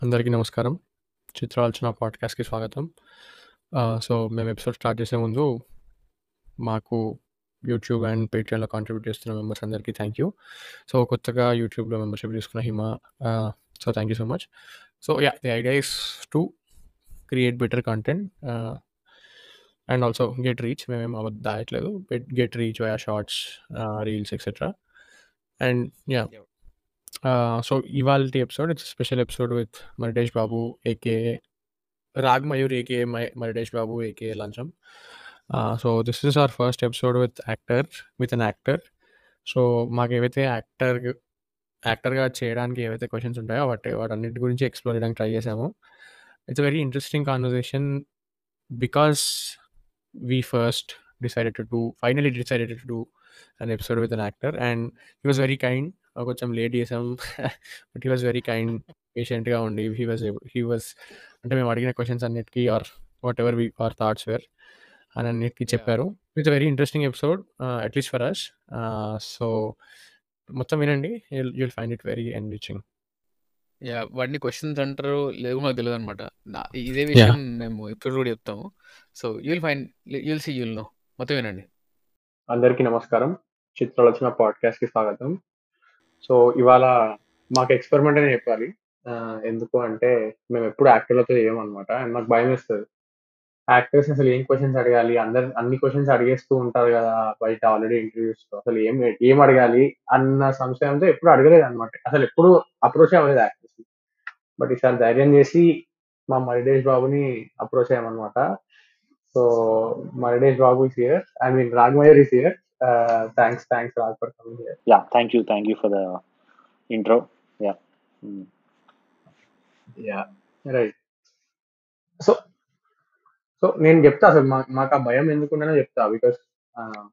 అందరికీ నమస్కారం. చిత్రాలోచన పాడ్‌కాస్ట్‌కి స్వాగతం. ఆహ్, సో మేము ఎపిసోడ్ స్టార్ట్ చేసే ముందు మాకు యూట్యూబ్ అండ్ పేట్రియాన్‌లో కాంట్రిబ్యూట్ చేస్తున్న మెంబర్స్ అందరికీ థ్యాంక్ యూ. సో కొత్తగా యూట్యూబ్‌లో మెంబర్‌షిప్ తీసుకున్న Hima ah, so thank you so much. So yeah! The idea is to create better content ah, and also get reach మేమేం అబద్ధ దాయట్లేదు. Bet get reach via shorts, ah, reels etcetera. And yeah! Yeah! Ah, so ఇవాల్టి episode it's special episode with Maritesh Babu AKA Ragmayur AKA my Maritesh Babu AKA లంచం. Ah, so this is our first episode with actor with an actor. So మాకేవైతే actor యాక్టర్‌గా చేయడానికి ఏవైతే questions ఉంటాయో వాటి వాటన్నిటి గురించి ఎక్స్‌ప్లోర్ చేయడానికి ట్రై చేసాము. It's a very interesting conversation because we first decided to do finally decided to do an episode with an actor and he was very kind. Ah, కొంచెం లేట్ చేసాం. But he was very kind పేషెంట్‌గా ఉండి he was able he was అంటే మేము అడిగిన questions అన్నిటికి or whatever we our thoughts were అని అన్నిటికి యాహ్! చెప్పారు. It's a very interesting episode ah, at least for us. ఆహ్, సో మొత్తం వినండి. You'll you'll find it very enriching. Yeah! వాటిని క్వెషన్స్ అంటారో లేదో మాకు తెలవదనమాట. నా ఇదే యాహ్! విషయం మేము ఎపిసోడ్ కూడా చెప్తాము. So you will find you will see you will know. మొత్తం వినండి. అందరికీ నమస్కారం. చిత్రాలోచన పాడ్‌కాస్ట్‌కి స్వాగతం. సో ఇవాళ మాకు ఎక్స్‌పెరిమెంట్ అనే చెప్పాలి. ఆహ్, ఎందుకు అంటే మేమెప్పుడు యాక్టర్‌లతో చేయమనమాట. అండ్ నాకు భయమేస్తది. యాక్టర్స్ అసలు ఏం క్వెషన్స్ అడగాలి? అందరు అన్ని క్వెషన్స్ అడిగేస్తూ ఉంటారు గదా! బయట ఆల్రెడీ ఇంటర్వ్యూస్‌లో. అసలు ఏం ఏం అడగాలి? అన్న సంశయంతో ఎప్పుడు అడగలేదనమాట. అసలెప్పుడు అప్రోచే అవ్వలేదు యాక్టర్స్‌ని. బట్ ఈసారి ధైర్యం చేసి మా మరిడేష్ బాబుని అప్రోచ్ అయ్యామనమాట. So Maritesh Babu is here. I mean Ragmayur is here. Ah, thanks thanks Rag for coming here. Yeah, thank you, thank you for the intro. Yeah. Mm. Yeah! Right. So so నేను చెప్తా అసలు మా మాకు ఆ భయం ఎందుకుండేనో చెప్తా. బికాస్ ఆహ్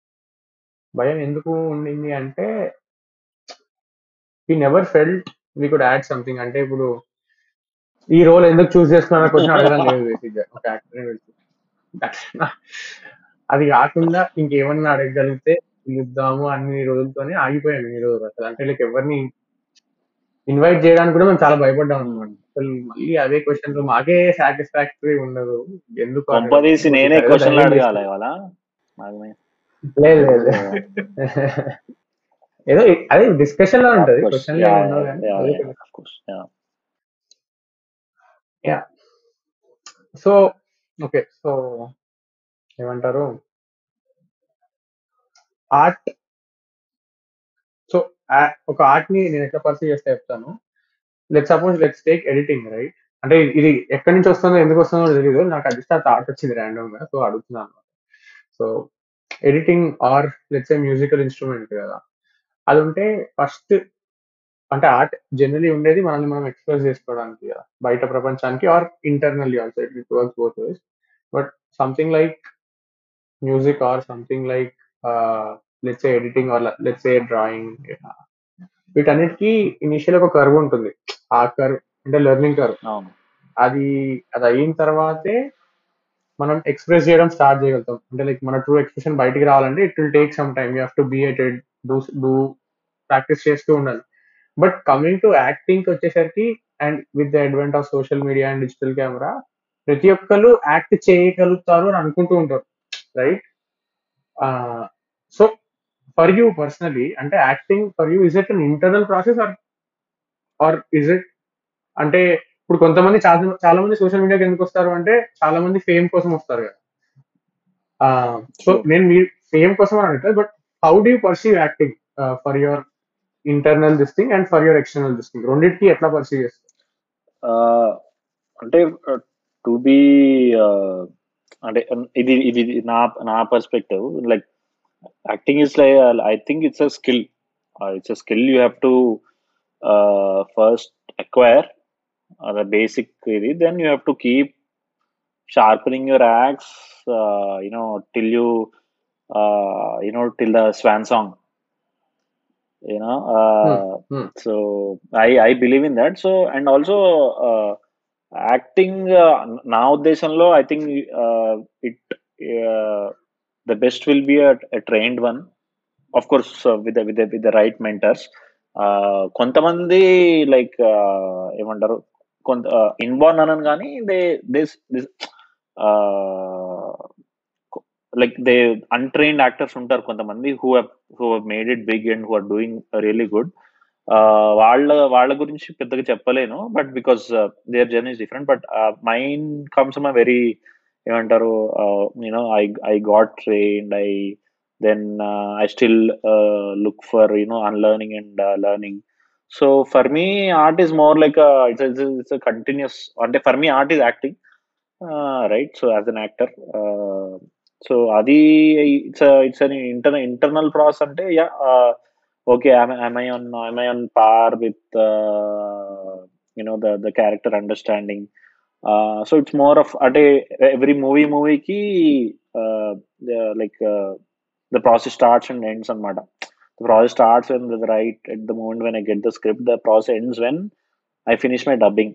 భయం ఎందుకు ఉండింది అంటే we never felt we could add something. అంటే ఇప్పుడు ఈ రోల్ ఎందుకు చూజ్ చేసుకున్నారన్న క్వెషన్ అడగడం లేదు బేసిక్‌గా ఒక యాక్టర్‌ని పిలిచి. అది కాకుండా ఇంకేమన్నా అడగగలిగితే పిలుద్దాము అన్ని రోజులతోనే ఆగిపోయాను ఇన్ని రోజులు అసలు. అంటే లైక్ ఎవరిని ఇన్వైట్ చేయడానికి కూడా మేము చాలా భయపడ్డాం అనమాట. Mm. అసలు మళ్ళీ అవే క్వెషన్‌లు మాకే సాటిస్ఫాక్టరీ ఉండదు. ఎందుకు అడగడం? కొంపదీసి బట్ నేనే ఈసారి ఏదో క్వెషన్‌లు ధైర్యం అడగాలా చేసి ఇవాళ? నాగమయ్య. లేదు లేదు. Yeah. ఏదో అదే డిస్కషన్‌లో Of ఉంటది. course. క్వెషన్‌లు Yeah, ఏమి ఉండవు yeah, గానీ yeah, అదే yeah. కొంచెం Of course. Yeah. Yeah! So okay. So ఏమంటారు? ఆర్ట్ సో ఆ ఒక ఆర్ట్‌ని నేను ఎట్లా పర్సీవ్ చేస్తా చెప్తాను. Let's suppose let's take editing right. అంటే ఇది ఎక్కడి నుంచి వస్తుందో, ఎందుకు వస్తుందో తెలీదు. నాకు అది జస్ట్ ఆ థాట్ వచ్చింది రాండమ్‌గా. సో అడుగుతున్నా అనమాట. So editing or let's say musical instrument కదా! అది ఉంటే ఫస్ట్ అంటే ఆర్ట్ జనరల్లీ ఉండేది మనల్ని మనం ఎక్స్‌ప్రెస్ చేసుకోవడానికి కదా! బయట ప్రపంచానికి or internally also it works both ways. But something like music or something like ah, let's say editing or let's say drawing వీటన్నిటికి ఇనీషియల్ ఒక కర్వ్ ఉంటుంది. ఆ కర్వ్ అంటే లెర్నింగ్ కర్వ్. అవును. అది అది అయిన తర్వాతే మనం ఎక్స్‌ప్రెస్ చేయడం స్టార్ట్ చేయగలుగుతాం. అంటే లైక్ మన ట్రూ ఎక్స్‌ప్రెషన్ బయటికి రావాలంటే it will take some time. You have to be at it. Do do practice చేస్తూ ఉండాలి. బట్ కమింగ్ టు యాక్టింగ్‌కి వచ్చేసరికి and with the advent of social media and digital camera ప్రతి ఒక్కళ్ళు యాక్ట్ చేయగలుగుతారు అని అనుకుంటూ ఉంటారు. Right? Ah, so for you personally అంటే acting for you is it an internal process or or is it అంటే ఇప్పుడు కొంతమంది చాలా చాలా మంది సోషల్ మీడియాకి ఎందుకు వస్తారు అంటే చాలా మంది ఫేమ్ కోసం వస్తారు కదా! ఆహ్, సో True. నేను మీ ఫేమ్ కోసం అని అనట్లేదు. But how do you perceive acting ah, for your internal this thing and for your external this thing రెండిటికి ఎట్లా పర్సీవ్ చేస్తారు? ఆహ్, అంటే ఆహ్, టు బీ ఆహ్, అంటే ఇది ఇది నా నా perspective like acting is like I think it's a skill. Ah, it's a skill you have to ah, first acquire the basic ఇది. Then you have to keep sharpening your acts ah, you know till you ah, you know till the swan song. You know, హ్మ్. uh, హ్మ్. so I I believe in that. So and also uh, acting uh, నా ఉద్దేశంలో I think uh, it uh, the best will be a, a trained one. Of course, uh, with the with the with the right mentors. Uh, కొంతమంది like ఏమంటారు కొంత inborn అనను కానీ they this this like they untrained actors ఉంటారు కొంతమంది who who made it big and who are doing really good వాళ్ళ వాళ్ళ గురించి పెద్దగా చెప్పలేను but because their journey is different but mine comes my very ఏమంటారు you know I I got trained I then I still look for you know unlearning and learning so for me art is more like it's it's continuous అంటే for me art is acting right so as an actor so అది it's it's an inter internal process అంటే yeah okay am I on am I on par with uh, you know the the character understanding uh, so it's more of అంటే every movie movie కి uh, the, like uh, the process starts and ends అన్నమాట the process starts when the right at the moment when I get the script the process ends when I finish my dubbing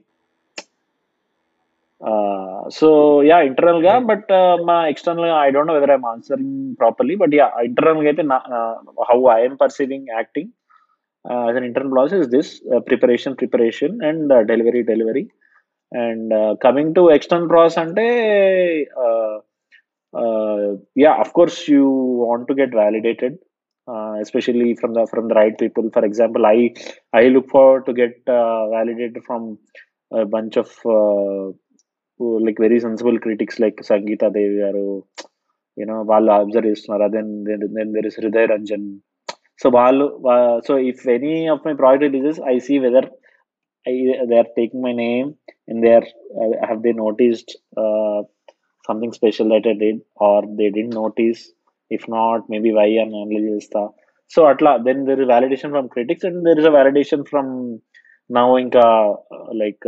uh, so yeah internal గా Right. but uh, మా external గా I don't know whether I'm answering properly but yeah internal గా అయితే నా- uh, how I am perceiving acting uh, as an internal process is this uh, preparation preparation and uh, delivery delivery and uh, coming to external process అంటే uh, uh, yeah of course you want to get validated uh, especially from the from the right people for example i i look forward to get uh, validated from a bunch of uh, who, like very sensible critics like sangeeta devi garu you know వాళ్ళు observe చేస్తున్నారు then then there is Hriday Ranjan so వాళ్ళు so if any of my project releases I see whether they are taking my name and they are uh, have they noticed uh, something special that I did or they didn't notice if not maybe why అని analyse చేస్తా so అట్లా then there is validation from critics and there is a validation from now ఇంకా like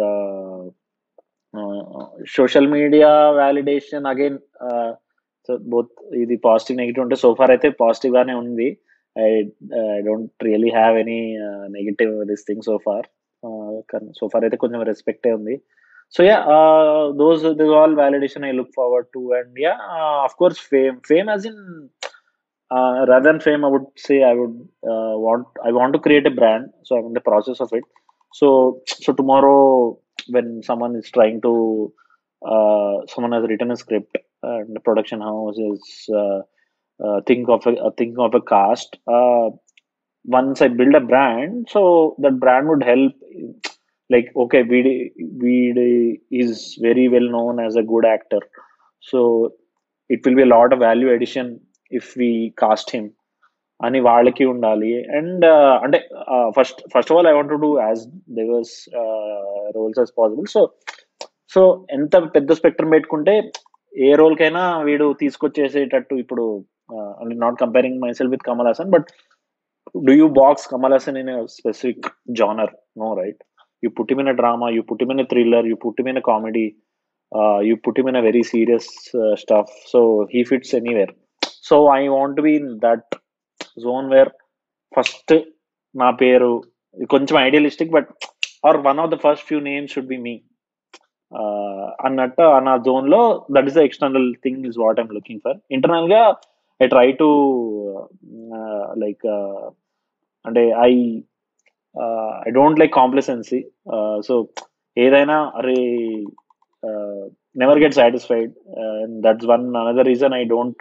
social media validation again so both ఇది positive negative ఉంటే so far అయితే positive గానే ఉంది I don't really have any negative this thing so far so far అయితే కొంచెం రెస్పెక్టే ఉంది so yeah those this all validation I look forward to and yeah of course fame fame as in rather than fame i would say i would uh, want i want to create a brand so i'm in the process of it so so tomorrow when someone is trying to uh, someone has written a script and the production house is uh, uh, think of a uh, think of a cast uh, once i build a brand so that brand would help like okay Vd Vd is very well known as a good actor so it will be a lot of value addition if we cast him అని వాళ్ళకి ఉండాలి and అంటే first first of all I want do as diverse roles as possible so so ఎంత పెద్ద spectrum పెట్టుకుంటే ఏ role కైనా వీడు తీసుకొచ్చేసేటట్టు ఇప్పుడు అంటే not comparing myself with Kamal Haasan but do you box Kamal Haasan in specific genre no right you put him in a drama you put him in a thriller you put him in a comedy uh, you put him in a very serious uh, stuff so he fits anywhere so i want to be in that zone where first నా పేరు కొంచెం idealistic but are one of the first few names should be me అన్నట్టు నా zone లో that is the external thing is what I'm looking for internal గా I try to like అంటే I I don't like complacency so ఏదైనా అరే never get satisfied and that's one another reason I don't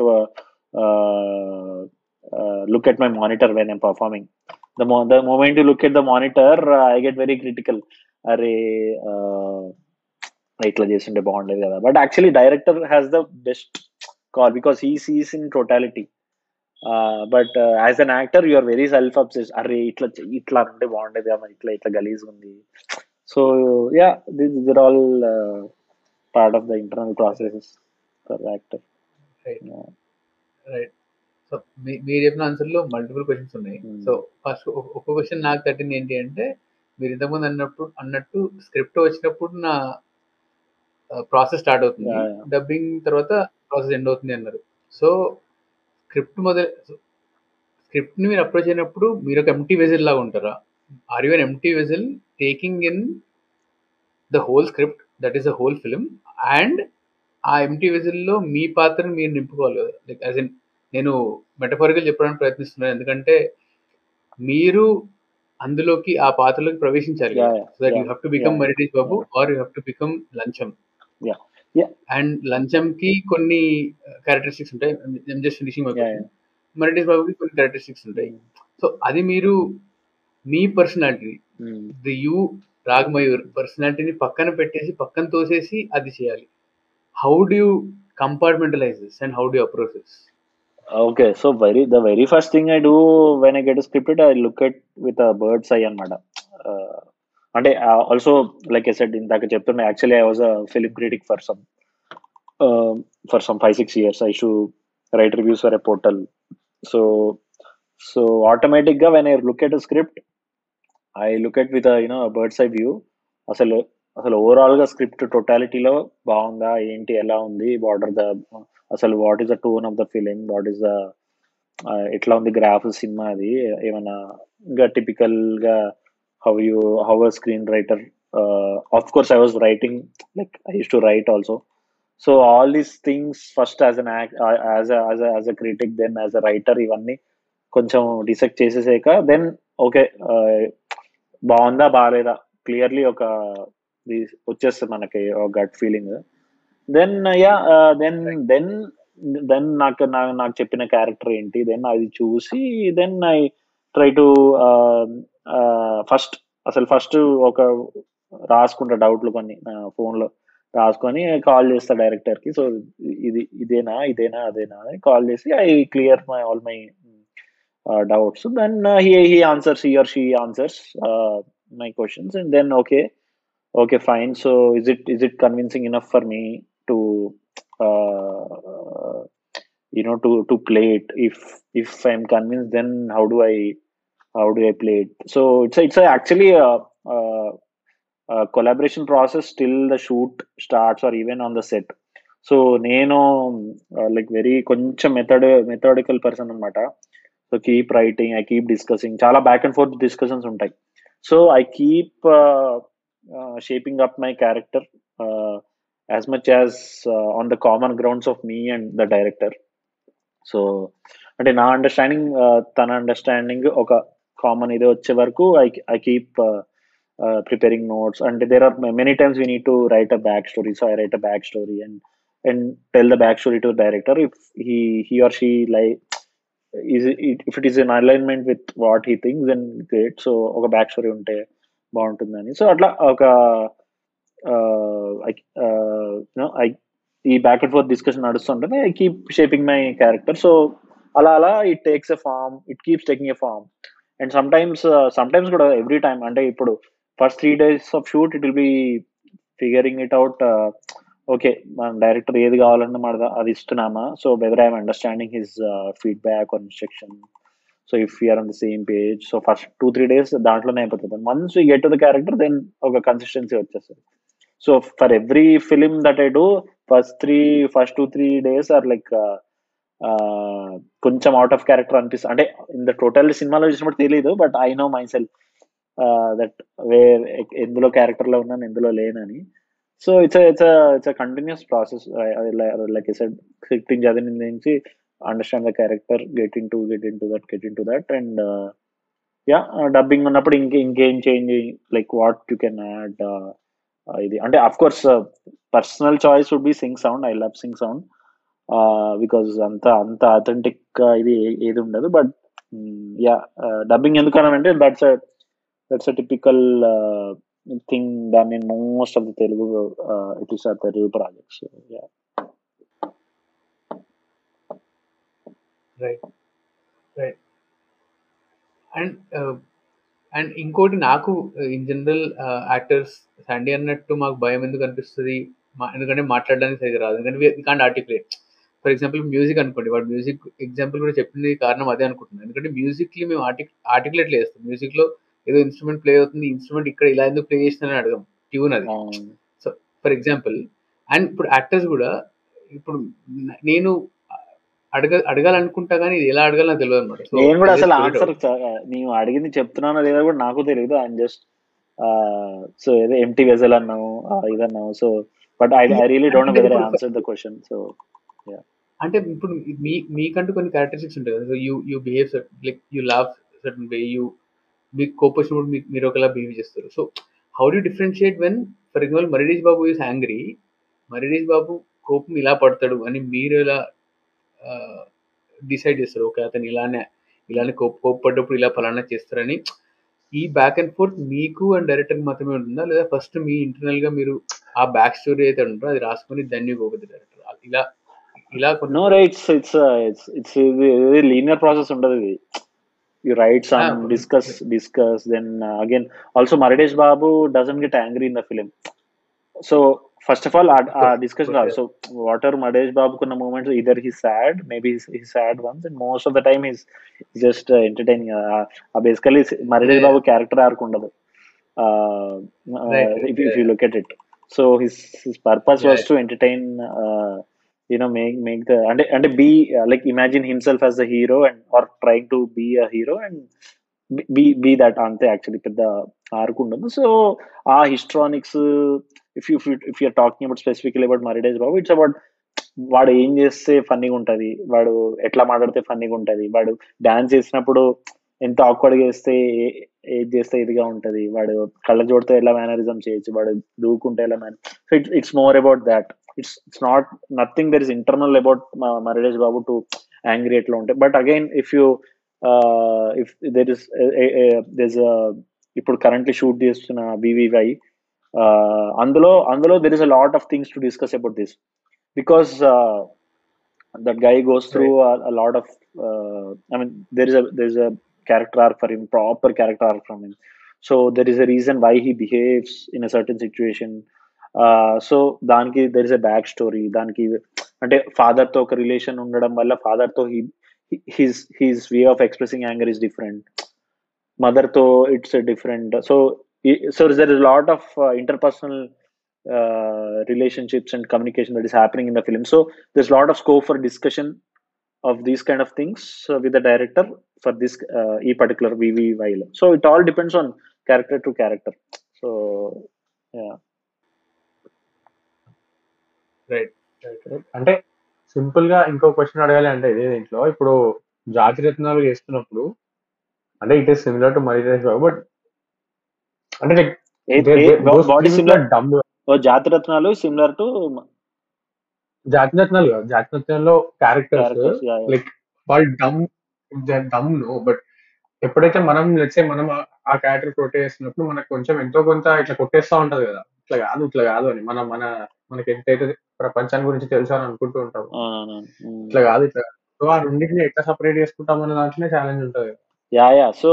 look at my monitor when I'm performing. The mo- the moment you look at the monitor, uh, I get very critical. అరే ఇట్లా చేస్తుంటే బాగుండేది కదా but actually director has the best call because he sees in totality but as an actor you are very self obsessed అరే ఇట్లా చెయ్యి, ఇట్లా అంటే బాగుండేది అమ్మ ఇట్లా ఇట్లా గలీజ్ ఉంది so yeah this are all part of the internal processes for actor right right so మీ- మీరు చెప్పిన ఆన్సర్లో మల్టిపుల్ క్వశ్చన్స్ ఉన్నాయి Hmm. సో ఫస్ట్ ఒక క్వశ్చన్ నాకు తట్టింది ఏంటి అంటే మీరు ఇంతకుముందు అన్నప్పుడు అన్నట్టు స్క్రిప్ట్ వచ్చినప్పుడు నా ప్రాసెస్ స్టార్ట్ అవుతుంది Yeah, yeah. డబ్బింగ్ తర్వాత ప్రాసెస్ ఎండ్ అవుతుంది అన్నారు సో స్క్రిప్ట్ మొదలు స్క్రిప్ట్ని మీరు అప్రోచ్ అయినప్పుడు మీరు ఒక ఎంటీ వెజిల్ లాగా ఉంటారా are you an empty vessel taking in the whole script that is the whole film and ఆ ఎంటీ వెజిల్లో మీ పాత్రను మీరు నింపుకోవాలి కదా లైక్ యాజ్ ఇన్ నేను మెటఫారికల్ చెప్పడానికి ప్రయత్నిస్తున్నాను ఎందుకంటే మీరు అందులోకి ఆ పాత్రలోకి ప్రవేశించాలి యా కదా yeah so that yeah you have to become yeah Maritesh Babu yeah or you have to become Lancham yeah yeah and Lancham కి కొన్ని క్యారెక్టరిస్టిక్స్ ఉంటాయి just finishing my yeah question Maritesh బాబుకి కొన్ని క్యారెక్టరిస్టిక్స్ ఉంటాయి సో అది మీరు మీ పర్సనాలిటీ ది యూ రాగమయూర్ పర్సనాలిటీని పక్కన పెట్టేసి పక్కన తోసేసి అది చేయాలి how do you compartmentalise this and how do you approach this okay so very the very first thing I do when I get scripted I look at with birds eye అనమాట అంటే also like I said ఇందాక చెప్తుండే actually I was a film critic for some for some five six years I should write reviews for a portal so so ఆటోమేటిక్గా when I look at script I look at with you know birds eye view అసలు అసలు overall గా script టోటాలిటీలో బాగుందా ఏంటి ఎలా ఉంది what are the అసలు what is the tone of the film what is the ఎట్లా ఉంది గ్రాఫ్ సినిమా అది ఏమైనా ఇంకా టిపికల్ గా how you how a screenwriter of course I was writing like I use to write also so all these things first as an as as a critic then as a writer ఇవన్నీ కొంచెం dissect చేసేసాక then okay బాగుందా బాగాలేదా clearly ఒక ఇది వచ్చేస్తుంది మనకి gut feeling then yeah then then then నాకు నా- నాకు చెప్పిన క్యారెక్టర్ ఏంటి దెన్ అది చూసి then I try to first అసలు ఫస్ట్ ఒక రాసుకుంటా డౌట్లు కొన్ని నా ఫోన్లో రాసుకొని కాల్ చేస్తా డైరెక్టర్ కి సో ఇది ఇదేనా ఇదేనా అదేనా అని కాల్ చేసి I clear my all my doubts then he he answers he or she answers my questions and then okay okay fine so is it is it convincing enough for me to uh, you know to to play it if if i'm convinced then how do i how do i play it so it's a, it's a actually a, a, a collaboration process till the shoot starts or even on the set so నేను like very కొంచెం method methodical person అనమాట so keep writing I keep discussing చాలా back and forth discussions ఉంటాయి so I keep shaping up my character as much as on the common grounds of me and the director so అంటే నా understanding తన understanding ఒక common ఇది వచ్చే వరకు I I keep preparing notes అంటే there are many times we need to write a back story so I write a back story and and tell the back story to director if he he or she like is if it is in alignment with what he thinks then great so ఒక back story ఉంటే బాగుంటుందని సో అట్లా ఒక I ఈ back and forth discussion నడుస్తుంటుంది I keep shaping my character so అలా అలా it takes a form it keeps taking a form and sometimes sometimes కూడా ఎవ్రీ టైమ్ అంటే ఇప్పుడు first three days of shoot it will be figuring it out okay మన డైరెక్టర్ ఏది కావాలన్నా మన అది ఇస్తున్నామా so whether I'm understanding his feedback or instruction so if you're on the same page so first two three days దాంట్లోనే అయిపోతుంది once you get to the character then ఒక కన్సిస్టెన్సీ వచ్చేస్తుంది so for every film that I do first three first two three days are like కొంచెం out of character అనిపిస్తుంది అంటే in the total సినిమాలో చూసినప్పుడు తెలియదు but I know myself that way ఎందులో character లో ఉన్నాను ఎందులో లేనని so it's it's it's continuous process like said scripting చదివిన నుంచి understand the character get into get into that get into that and yeah dubbing ఉన్నప్పుడు ఇంకే ఇంకేం change like what you can add ఇది అంటే of course personal choice would be sync sound I love sync sound because అంత అంత authentic ఇది ఏది ఉండదు బట్ యా డబ్బింగ్ ఎందుకనంటే that's that's a typical thing దాన్ని most of the Telugu it is or Telugu projects yeah right right and and ఇంకోటి నాకు in general actors Sunday అన్నట్టు మాకు భయం ఎందుకు అనిపిస్తుంది మా ఎందుకంటే మాట్లాడడానికి సరిగ్గా రాదు ఎందుకంటే can't articulate for example music అనుకోండి వాడు మ్యూజిక్ ఎగ్జాంపుల్ కూడా చెప్పింది కారణం అదే అనుకుంటున్నాను ఎందుకంటే మ్యూజిక్లీ మేము ఆర్టిక్ ఆర్టికులేట్ చేస్తాం మ్యూజిక్లో ఏదో ఇన్స్ట్రుమెంట్ ప్లే అవుతుంది ఇన్స్ట్రుమెంట్ ఇక్కడ ఇలా ఎందుకు ప్లే చేస్తున్నారని అడగం ట్యూన్ అది సో ఫర్ ఎగ్జాంపుల్ అండ్ ఇప్పుడు యాక్టర్స్ కూడా ఇప్పుడు నేను అడగ అడగాలనుకుంటా కానీ ఇది ఎలా అడగాలో నాకు తెలియదు అనమాట నేను కూడా అసలు ఆన్సర్ నీవు అడిగింది చెప్తున్నానో లేదా కూడా నాకు తెలియదు ఐఎమ్ జస్ట్ సో ఏదో ఎంటీ వెజల్ అన్నావు ఇదన్నావు so but I I really don't know whether answer the question so అంటే ఇప్పుడు మీ మీకంటూ కొన్ని క్యారెక్టరిస్టిక్స్ ఉంటాయి కదా so you you behave like you love certain way you మీకు కోపం వచ్చినప్పుడు మీకు మీరు ఒకలా బిహేవ్ చేస్తారు so how do differentiate when for example Maridesh Babu is angry Maridesh Babu కోపం ఇలా పడతాడు అని మీరు ఎలా డిసైడ్ చేస్తారు ఓకే అతను ఇలానే ఇలానే కోప కోపపడ్డప్పుడు ఇలా ఫలానా చేస్తారని ఈ బ్యాక్ అండ్ ఫోర్త్ మీకు అండ్ డైరెక్టర్ మాత్రమే ఉంటుందా లేదా ఫస్ట్ మీ ఇంటర్నల్ గా మీరు ఆ బ్యాక్ స్టోరీ అయితే ఉంటుందో అది రాసుకొని దాన్ని పోతుంది డైరెక్టర్ ఇలా ఇలా కొన్ని no rights it's it's it's ఇది లీనియర్ ప్రాసెస్ ఉండదు ఇది you right Ah, some discuss discuss then again also Maridesh Babu doesn't get angry in the film so first of all ah course, discussion course, కాదు so whatever Mahesh బాబుకున్న moments either he sad maybe he sad once and most of the time is just entertaining ah basically Maridesh Yeah. Babu character arc ఉండదు Right, right, if you yeah. Look at it so his his purpose Yeah, was to entertain you know make make the and and be uh, like imagine himself as the hero and or trying to be a hero and be- be be that అంతే actually పెద్ద arc ఉండదు so ఆ histrionics if you if you're talking about specifically about Maredesh Babu it's about వాడు ఏం చేస్తే ఫన్నీగా ఉంటది వాడు ఎట్లా మాట్లాడితే ఫన్నీగా ఉంటది వాడు డాన్స్ చేసినప్పుడు ఎంత ఆక్వర్డ్ చేస్తే ఏ- ఏది చేస్తే ఇదిగా ఉంటది వాడు కళ్ళ జోడితో ఎలా మేనరిజం చేయొచ్చు వాడు దూకుంటే ఎలా మేన so it's it's more about that it's it's not nothing there is internal about Maredesh Babu to angry ఎట్లా ఉంటాయి but again if you if there is this ఇప్పుడు కరెంట్లీ షూట్ చేస్తున్న బీవీవై అందులో అందులో there is a lot of things to discuss about this because that guy goes through a, a lot of uh, i mean there is a there's a character arc for him proper character arc from him so there is a reason why he behaves in a certain situation uh, so దానికి there is a back story దానికి అంటే father తో ఒక relation ఉండడం వల్ల father తో his his way of expressing anger is different mother తో it's different so so there is lot of interpersonal relationships and communication that is happening in the film so there's a lot of scope for discussion of these kind of things uh, with the director for this uh, e particular VVY. So it all depends on character to character. So yeah. Right అంటే simple గా ఇంకో question అడగాలి అంటే ఇదే దీంట్లో ఇప్పుడు జాతి రత్నాలు చేస్తున్నప్పుడు అంటే it is similar to Maredesh Babu but అంటే like, ఏ- they- ఏ- they- those body films similar are dumb. ఓ జాతిరత్నాలు సిమిలర్ టు జాతి రత్నాలు కాదు జాతి రత్నాల్లో క్యారెక్టర్స్ క్యారెక్టర్స్ లైక్ వాళ్ళు డమ్ డమ్ నో బట్ ఎప్పుడైతే మనం లెట్సే మనం ఆ- ఆ క్యారెక్టర్ ప్రొటెక్ట్ చేస్తున్నప్పుడు మనకు కొంచెం ఎంతో కొంత ఇట్లా కొట్టేస్తా ఉంటది కదా ఇట్లా కాదు ఇట్లా కాదు అని మనం మన మనకి ఎంతైతే ప్రపంచాన్ని గురించి తెలుసు అని అనుకుంటూ ఉంటాం ఇట్లా కాదు ఇట్లా కాదు. సో ఆ రెండింటిని ఎట్లా సపరేట్ చేసుకుంటాం అనే దాంట్లోనే ఛాలెంజ్ ఉంటది యా యా సో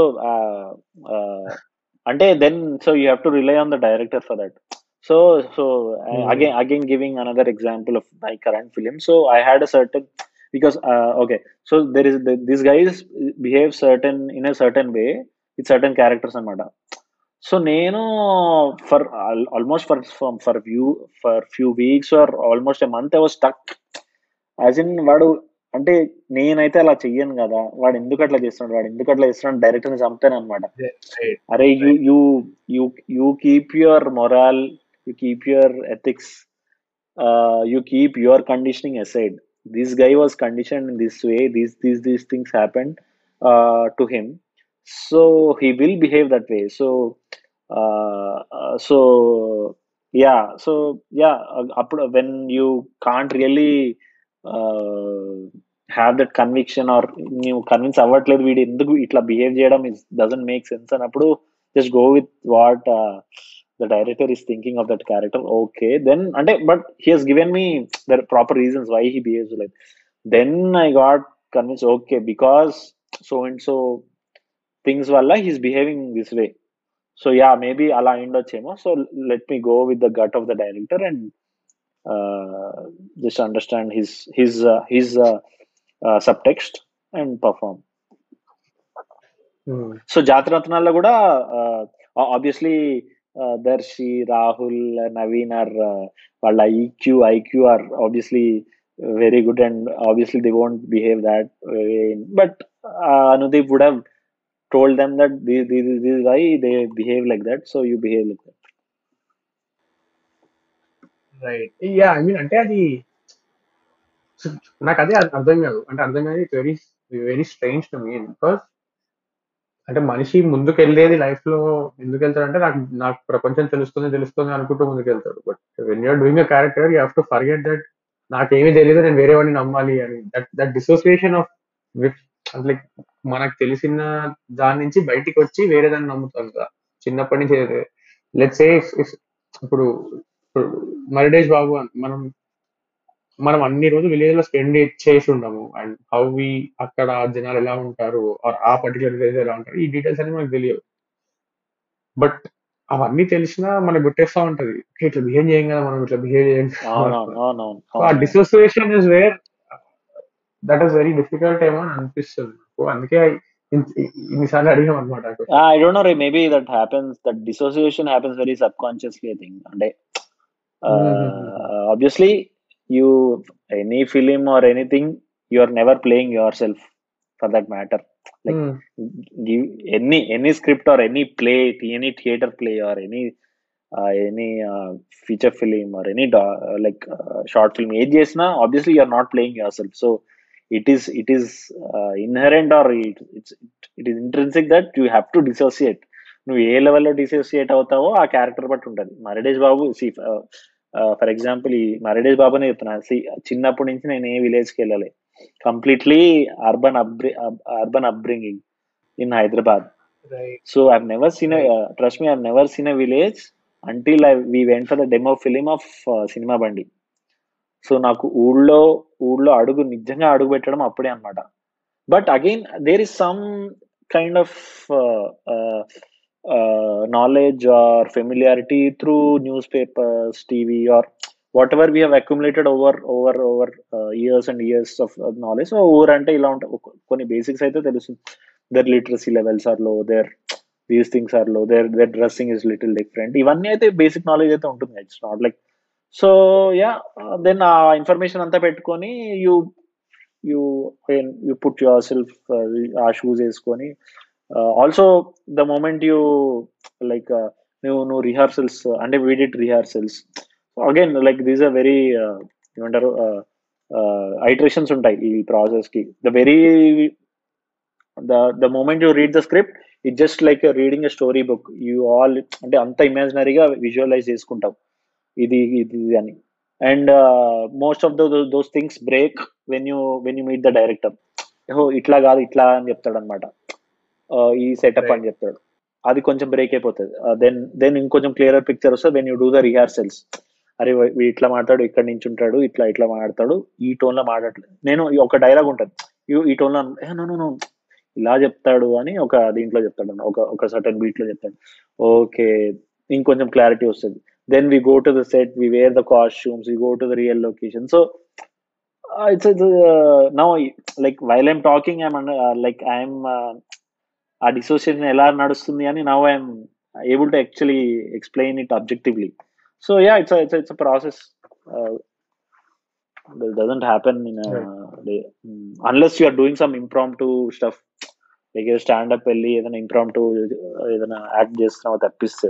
అంటే then so you have to rely on the director for that so so Hmm. Again again giving another example of my current film so I had a certain because uh, okay so there is the, these guys behave certain in a certain way with certain characters అనమాట so నేను for almost for for few for few weeks or almost a month I was stuck as in వాడు అంటే నేనైతే అలా చెయ్యను కదా వాడు ఎందుకు అట్లా చేస్తున్నాడు వాడు ఎందుకు అట్లా చేస్తున్నాడు డైరెక్టర్ చంపుతాను అనమాట రైట్ అరే you you you you keep your moral you keep your ethics you keep your conditioning aside this guy was condition in this way these these these things happen to him so he will behave that way so so yeah so yeah అప్పుడు when you can't really have that conviction or నువ్వు convince అవ్వట్లేదు వీడు ఎందుకు ఇట్లా behave చేయడం is doesn't make sense అన్నప్పుడు just go with what the director is thinking of that character okay then అంటే but he he's given me their proper reasons why he behaves like then I got convince okay because so and so things వల్ల he's behaving this way so yeah maybe అలా అయిండొచ్చేమో so let me go with the gut of the director and just understand his his his సబ్ టెక్స్ట్ and perform so జాతరత్నాల్లో కూడా obviously Darshi Rahul Naveen are వాళ్ళ EQ IQ are obviously very good and obviously they won't behave that but Anudeep would have told them that this, this, this is why they behave like that so you behave like that right yeah I mean అంటే అది నాకు అదే అర్థం కాదు అంటే అర్థం కాదు it's very very strange to me because అంటే మనిషి ముందుకు వెళ్ళేది లైఫ్ లో ఎందుకు వెళ్తాడంటే నాకు నాకు ప్రపంచం తెలుస్తుంది తెలుస్తుంది అనుకుంటూ ముందుకు వెళ్తాడు but when you're doing a character you have to forget that నాకేమీ తెలియదు నేను వేరే వాడిని నమ్మాలి అని that that dissociation of with like మనకు తెలిసిన దాని నుంచి బయటికి వచ్చి వేరే దాన్ని నమ్ముతాం కదా చిన్నప్పటి నుంచి లెట్స్ సే ఇప్పుడు ఇప్పుడు మరిడేష్ బాబు అని మనం మనం అన్ని రోజులు విలేజ్ లో స్పెండ్ చేసి ఉండము అండ్ హౌ వి అక్కడ జనాలు ఎలా ఉంటారు ఆర్ ఆ పర్టికులర్ విలేజ్ ఎలా ఉంటారు ఈ డీటెయిల్స్ అన్ని మనకు తెలియవు బట్ అవన్నీ తెలిసినా మనకు గుర్తేస్తా ఉంటది "Okay, ఇట్లా బిహేవ్ చేయం కదా మనం ఇట్లా బిహేవ్ చేయం కదా." అవునవును అవునవును So, ఆ అవును dissociation is where that is very difficult ఏమో అని అనిపిస్తుంది నాకు అందుకే ఇన్- ఇన్నిసార్లు అడిగాం అనమాట ఐ డోంట్ నో రే maybe that happens that dissociation happens very సబ్ కాన్షియస్లీ ఐ థింక్ అంటే obviously you any film or anything you are never playing yourself for that matter like give any any script or any play any theater play or any uh, any uh, feature film or any do- uh, like uh, short film ఏది చేసినా obviously you are not playing yourself so it is it is uh, inherent or it, it's it is intrinsic that you have to dissociate నువ్వు ఏ లెవెల్లో dissociate అవుతావో ఆ character బట్టి ఉంటుంది Maredesh Babu see for example ఈ మరడేష్ బాబునే చెప్తున్నా C చిన్నప్పటి నుంచి నేను ఏ విలేజ్కి వెళ్ళాలి కంప్లీట్లీ అర్బన్ అప్బ్రి urban upbringing in Hyderabad right so I've never seen trust me I've never seen a village until I we went for the demo film of Cinema Bandi so నాకు ఊళ్ళో ఊళ్ళో అడుగు నిజంగా అడుగు పెట్టడం అప్పుడే అనమాట but again there is some kind of knowledge or familiarity through newspapers TV or whatever we have accumulated over over over years and years of knowledge so ఊరు అంటే ఇలా ఉంటాయి ఒక- కొన్ని బేసిక్స్ అయితే తెలుస్తుంది there literacy levels are low there these things are low there there dressing is little different ఇవన్నీ అయితే బేసిక్ నాలెడ్జ్ అయితే ఉంటుంది it's not like so yeah then ఆ ఇన్ఫర్మేషన్ అంతా పెట్టుకొని you you you put yourself ఆ shoes వేసుకొని also the moment you like నువ్వు నువ్వు రిహార్సల్స్ అంటే వీడిట్ rehearsals again like these are very ఏమంటారు ఐటరేషన్స్ ఉంటాయి ఈ ప్రాసెస్ కి the very the the moment you read the script it just like reading a story book you all అంటే అంత ఇమాజినరీగా విజువలైజ్ చేసుకుంటావు ఇది ఇది ఇది అని and most of those things break when you when you meet the director ఓ ఇట్లా కాదు ఇట్లా అని చెప్తాడు అనమాట ఈ సెటప్ అని చెప్తాడు అది కొంచెం బ్రేక్ అయిపోతుంది దెన్ దెన్ ఇంకొంచెం క్లియర్ పిక్చర్ వస్తుంది when you do the rehearsals అరే వీ- వీడు ఇట్లా మాట్లాడు ఇక్కడ నుంచి ఉంటాడు ఇట్లా ఇట్లా మాట్లాడతాడు ఈ టోన్ లో మాట్లాడలేదు నేను ఈ ఒక డైలాగ్ ఉంటుంది ఈ- ఈ టోన్ లో నో నో ఇలా చెప్తాడు అని ఒక దీంట్లో చెప్తాడు అన్న. ఒక ఒక సర్టన్ బీట్ లో చెప్తాడు ఓకే ఇంకొంచెం క్లారిటీ వస్తుంది then we go to the set we wear the costumes we go to the real location so it's now like while I'm talking I'm like I'm ఆ డిసోసియేషన్ ఎలా నడుస్తుంది అని now I'm able to actually explain it objectively so yeah it's it's it's process doesn't happen in a day Mm, unless you are doing some impromptu stuff like ఏదో standup వెళ్ళి ఏదైనా impromptu ఏదైనా act చేస్తున్నావు తప్పిస్తే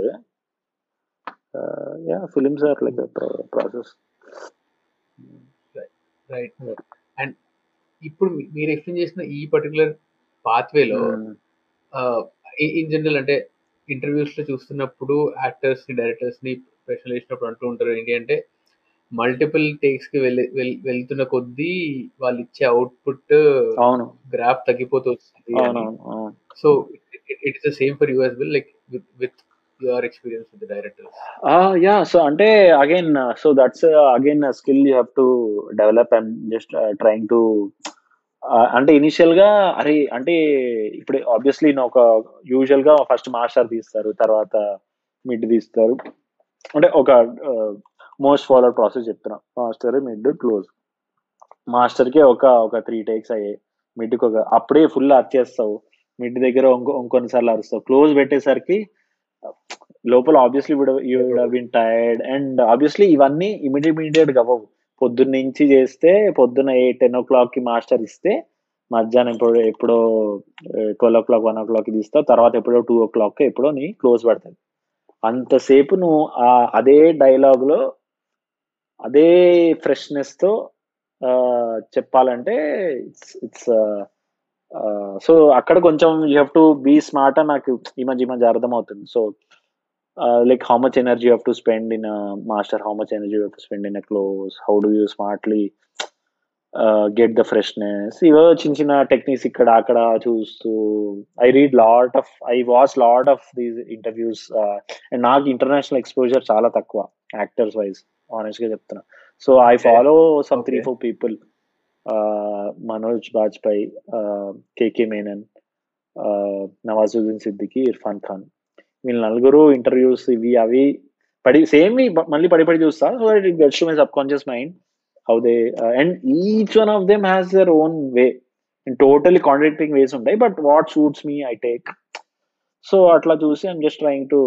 yeah films or like process right and ఇప్పుడు మీ- మీరు explain చేసిన ఈ పర్టికులర్ పాత్వేలో ఇన్ జనరల్ అంటే ఇంటర్వ్యూస్ లో చూస్తున్నప్పుడు యాక్టర్స్ ని డైరెక్టర్స్ ని ప్రశ్నలు వేసినప్పుడు అంటూ ఉంటారు ఏంటి అంటే మల్టిపుల్ టేక్స్ కి వెళ్ళి వెల్- వెళ్తున్న కొద్దీ వాళ్ళు ఇచ్చే అవుట్పుట్ అవును గ్రాఫ్ తగ్గిపోతూ వస్తుంది అని అవునవును అవును so it is the same for you as well like with with your experience with directors yeah so అంటే again so that's again skill you have to develop and just trying to అంటే initial గా అరే అంటే ఇప్పుడు obviously ఒక usual గా first master తీస్తారు తర్వాత మిడ్ తీస్తారు అంటే ఒక మోస్ట్ ఫాలో ప్రాసెస్ చెప్తున్నా మాస్టర్ మిడ్ క్లోజ్ మాస్టర్ కి ఒక ఒక త్రీ టేక్స్ అయ్యాయి మిడ్ కి ఒక అప్పుడే ఫుల్ అరిచేస్తావు మిడ్ దగ్గర ఇంకో ఇంకొన్నిసార్లు అరుస్తావు క్లోజ్ పెట్టేసరికి లోపల obviously you would been tired and obviously ఇవన్నీ ఇమీడియట్ ఇమీడియట్ గా అవ్వవు పొద్దున్న నుంచి చేస్తే పొద్దున్న ఎయిట్ టెన్ ఓ క్లాక్ కి మాస్టర్ ఇస్తే మధ్యాహ్నం ఎప్పుడో ఎప్పుడో twelve o'clock one o'clock తీస్తావు తర్వాత ఎప్పుడో టూ ఓ క్లాక్ ఎప్పుడో నీ క్లోజ్ పడుతుంది అంతసేపు నువ్వు ఆ అదే డైలాగ్ లో అదే ఫ్రెష్నెస్ తో ఆ, చెప్పాలంటే ఇట్స్ ఇట్స్ సో అక్కడ కొంచెం you have to be smart అని నాకు ఈ మధ్య ఈ మధ్య అర్థమవుతుంది so like how much energy you have to spend in master how much energy you have to spend in a close how do you smartly get the freshness ఇవో చిన్న చిన్న టెక్నిక్స్ ఇక్కడ అక్కడ చూస్తూ I read lot of I watch lot of these interviews and నాకు international exposure చాలా తక్కువ actors wise honest గా చెప్తున్నా so I Okay. Follow some three Okay. Four people Manoj Bajpayee KK Menon Nawazuddin Siddiqui Irrfan Khan వీళ్ళ నలుగురు ఇంటర్వ్యూస్ ఇవి అవి పడి సేమ్ మళ్ళీ పడి పడి చూస్తా so it gets to my సబ్ కాన్షియస్ mind how they and each one of them has their own way totally contracting ways ఉంటాయి but what suits me I take so అట్లా చూసి I'm just trying to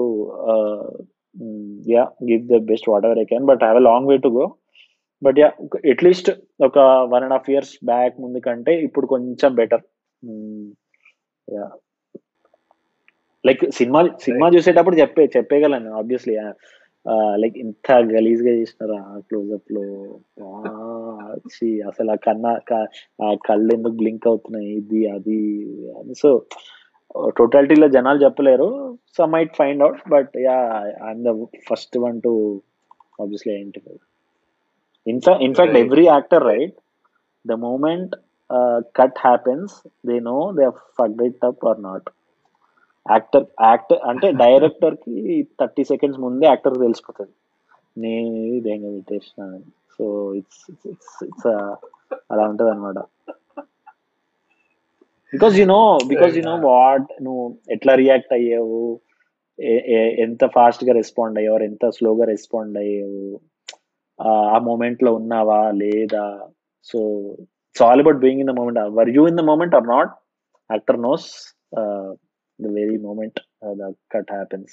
yeah give the best what ever I can but have a long way to go but yeah at least ఒక one and half years back ముందు కంటే ఇప్పుడు కొంచెం better yeah like సినిమా సినిమా చూసేటప్పుడు చెప్పే చెప్పేయగలను ఆబ్వియస్లీ లైక్ ఇంత గలీజ్ గా చేసినారా క్లోజ్అప్ లో ఆ, ఛీ, అసలు ఆ కన్నా క- ఆ కళ్ళు ఎందుకు బ్లింక్ అవుతున్నాయి ఇది అది సో టోటాలిటీలో జనాలు చెప్పలేరు so might find out but yeah I'm the first one to obviously identify ఇన్ఫా in fact Right. Every actor right the moment cut happens they know they fuck it up or not actor actor అంటే director కి thirty seconds ముందే actor తెలిసిపోతుంది నేను ఇది దేంగా పెట్టేసిన so it's it's it's అలా ఉంటది అనమాట because you know because you know what నువ్వు ఎట్లా రియాక్ట్ అయ్యావు ఏ- ఏ- ఎంత ఫాస్ట్ గా రెస్పాండ్ అయ్యావు ఎంత స్లోగా రెస్పాండ్ అయ్యావు ఆ, ఆ మూమెంట్ లో ఉన్నావా లేదా so it's all about being in the moment whether you in the moment or not actor knows the very moment the cut happens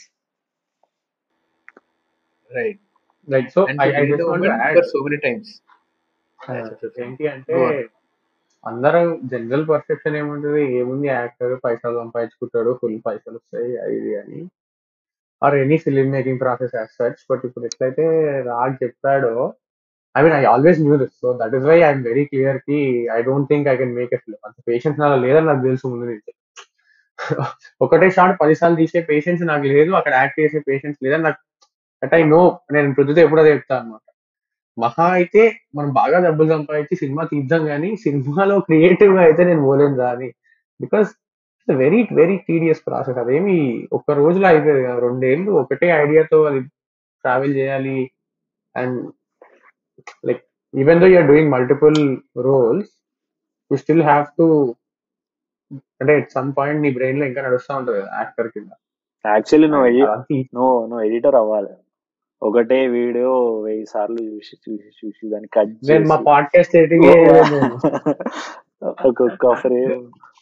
Right. Like so And I to I be the just want moment add for so many times. Yeah, so- so- ఏంటి అంటే Go on. అందరూ general perception ఏముంటది ఏముంది actor పైసలు సంపాదించుకుంటాడు full పైసలు వస్తాయి అది ఇది అని are any film making process as such but ఇప్పుడు ఎట్లయితే రాగ్ చెప్పాడో I mean I always knew this so that is why I'm very clear కి I don't think I can make a film అంత పేషెన్స్ నాలో లేదని నాకు తెలుసు ముందు నుంచి ఒకటే షాట్ పదిసార్లు తీసే పేషెన్స్ నాకు లేదు అక్కడ యాక్ట్ చేసే పేషెన్స్ లేదని నాకు అట్ ఐ నో నేను పృథ్వీతో ఎప్పుడు అదే చెప్తాను అనమాట మహా అయితే మనం బాగా డబ్బులు సంపాదించి సినిమా తీద్దాం కానీ సినిమాలో క్రియేటివ్ గా అయితే నేను పోలేను రా అని because it's very very tedious process అదేమి ఒక్క రోజులో అయిపోయేది కదా రెండేళ్ళు ఒకటే ఐడియాతో అది ట్రావెల్ చేయాలి and like even though you're doing multiple roles you still have to అంటే ఎట్ సమ్ పాయింట్ నీ బ్రెయిన్ లో ఇంకా నడుస్తూ ఉంటుంది కదా యాక్టర్ కింద యాక్చువల్లీ నువ్వు ఎడి- అదంతా easy. నువ్వు నువ్వు ఎడిటర్ అవ్వాలి ఒకటే వీడియో వెయ్యి సార్లు చూసి చూసి చూసి దాన్ని కట్ నేను మా చేసి పాడ్కాస్ట్ ఎడిటింగ్ ఒక్కొక్క frame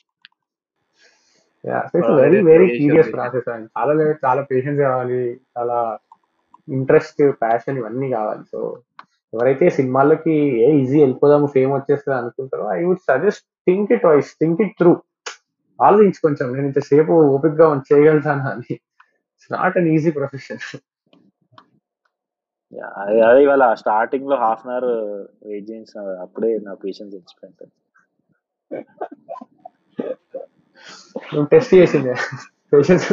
it's Wow, very yes, very yes, serious yes. Process and చాలా లే- చాలా పేషెన్స్ కావాలి చాలా ఇంట్రెస్ట్ ప్యాషన్ ఇవన్నీ కావాలి సో ఎవరైతే సినిమాలకి ఏ ఈజీ వెళ్ళిపోదాము ఫేమ్ వచ్చేస్తుంది అనుకుంటారో I would suggest think it wise think it through ఆలోచించి కొంచెం నేను ఇంతసేపు ఓపిక్ గా ఉండి చేయగలుగుతాను అని it's not an easy profession అదే అదే ఇవాళ స్టార్టింగ్ లో హాఫ్ అన్ అవర్ వెయిట్ చేయించిన అప్పుడే నా పేషెన్స్ ఎక్స్పెక్ట్ నువ్వు టెస్ట్ చేసిందే patience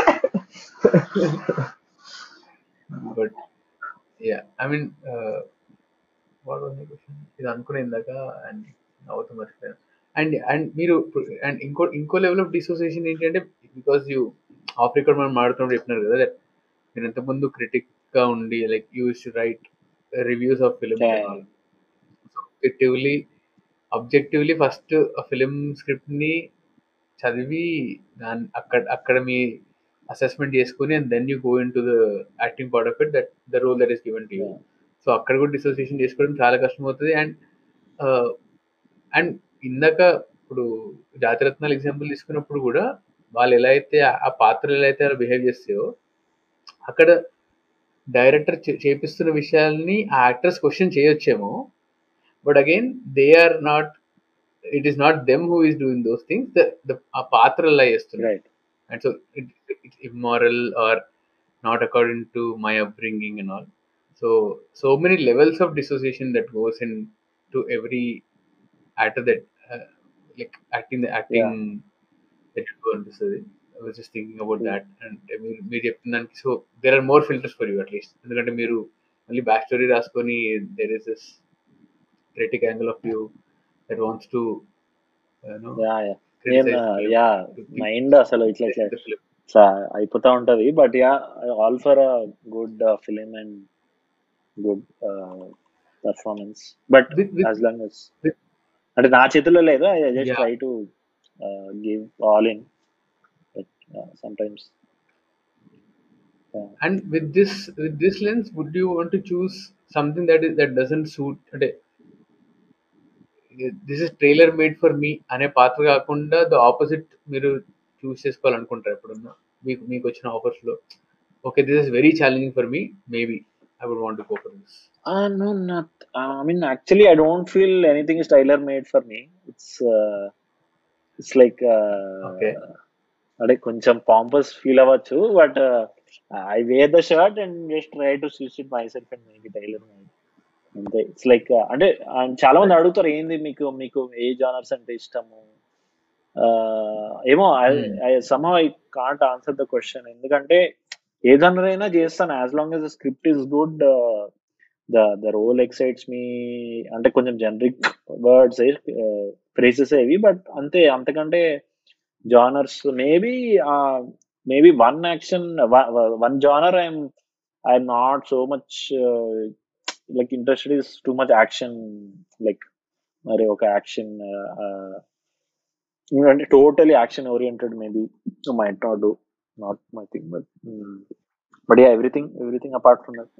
But yeah, I mean, uh, what was the question? ఇది అనుకునే ఇందాక అండ్ నవ్వుతూ మర్చిపోయాను అండ్ అండ్ మీరు అండ్ ఇంకో ఇంకో లెవెల్ ఆఫ్ డిసోసియేషన్ ఏంటంటే బికాస్ యూ ఆఫ్ రికార్డ్ మనం మాడుతున్నప్పుడు చెప్పినారు కదా that మీరు ఇంతకుముందు క్రిటిక్ గా ఉండి like use to write reviews of films objectively objectively first film script ని చదివి దాని అక్కడ అక్కడ మీ అసెస్మెంట్ చేసుకుని and then you go into the acting part of it that the role that is given to you so అక్కడ కూడా dissociation చేసుకోవడం చాలా కష్టం అవుతుంది అండ్ అండ్ ఇందాక ఇప్పుడు జాతిరత్నాలు ఎగ్జాంపుల్ తీసుకున్నప్పుడు కూడా వాళ్ళు ఎలా అయితే ఆ- ఆ పాత్రలు ఎలా అయితే బిహేవ్ చేస్తాయో అక్కడ డైరెక్టర్ చేపిస్తున్న విషయాల్ని ఆ యాక్టర్స్ క్వశ్చన్ చేయొచ్చేమో but again they are not it is not them who is doing those things ఆ పాత్రలు అలా చేస్తున్నారు right and so it, it's immoral or not according to my upbringing and all so so many levels of dissociation that goes into every actor that uh, like acting acting ఎట్లా అనిపిస్తుంది I was just thinking about Hmm. That and మీరు మీరు చెప్పిన దానికి so there are more filters for you at least ఎందుకంటే మీరు మళ్ళీ back story రాసుకొని there is this critic angle of you that wants to you know yeah yeah నేను yeah mind అసలు ఇట్లా ఇట్లా ఫిలిం సా- అయిపోతా ఉంటది but yeah all for a good film and good performance but With- with- as long as with- అంటే నా చేతిలో లేదు I just Yeah. Try to give all in but sometimes And with this with this lens, would you want to choose something that is that doesn't suit అంటే this is tailor made for me అనే పాత్ర కాకుండా the opposite మీరు చూస్ చేసుకోవాలనుకుంటారు ఎప్పుడన్నా మీకు మీకు వచ్చిన offers లో okay this is very challenging for me maybe I would want go for this Uh, no, not. Uh, I mean, actually, I don't feel anything is tailor made for me. It's uh, it's like uh, Okay. అదే కొంచెం pompous feel అవ్వచ్చు but I wear the shirt and just try to switch it myself and make tailor అంతే it's like అంటే uh, చాలా మంది అడుగుతారు ఏంది మీకు మీకు ఏ జానర్స్ అంటే ఇష్టము Uh, ఏమో Hmm. I some I can't answer the question ఎందుకంటే ఏ జనర్ అయినా చేస్తాను as long as the script is good the the role excites me అంటే కొంచెం జనరిక్ వర్డ్స్ ఫ్రేసెస్ ఇవి బట్ అంతే అంతకంటే genres maybe maybe one action one genre I'm I'm not so much like interested is too much action like మరి ఒక action అంటే totally action oriented maybe might not do not my thing but but yeah everything everything apart from that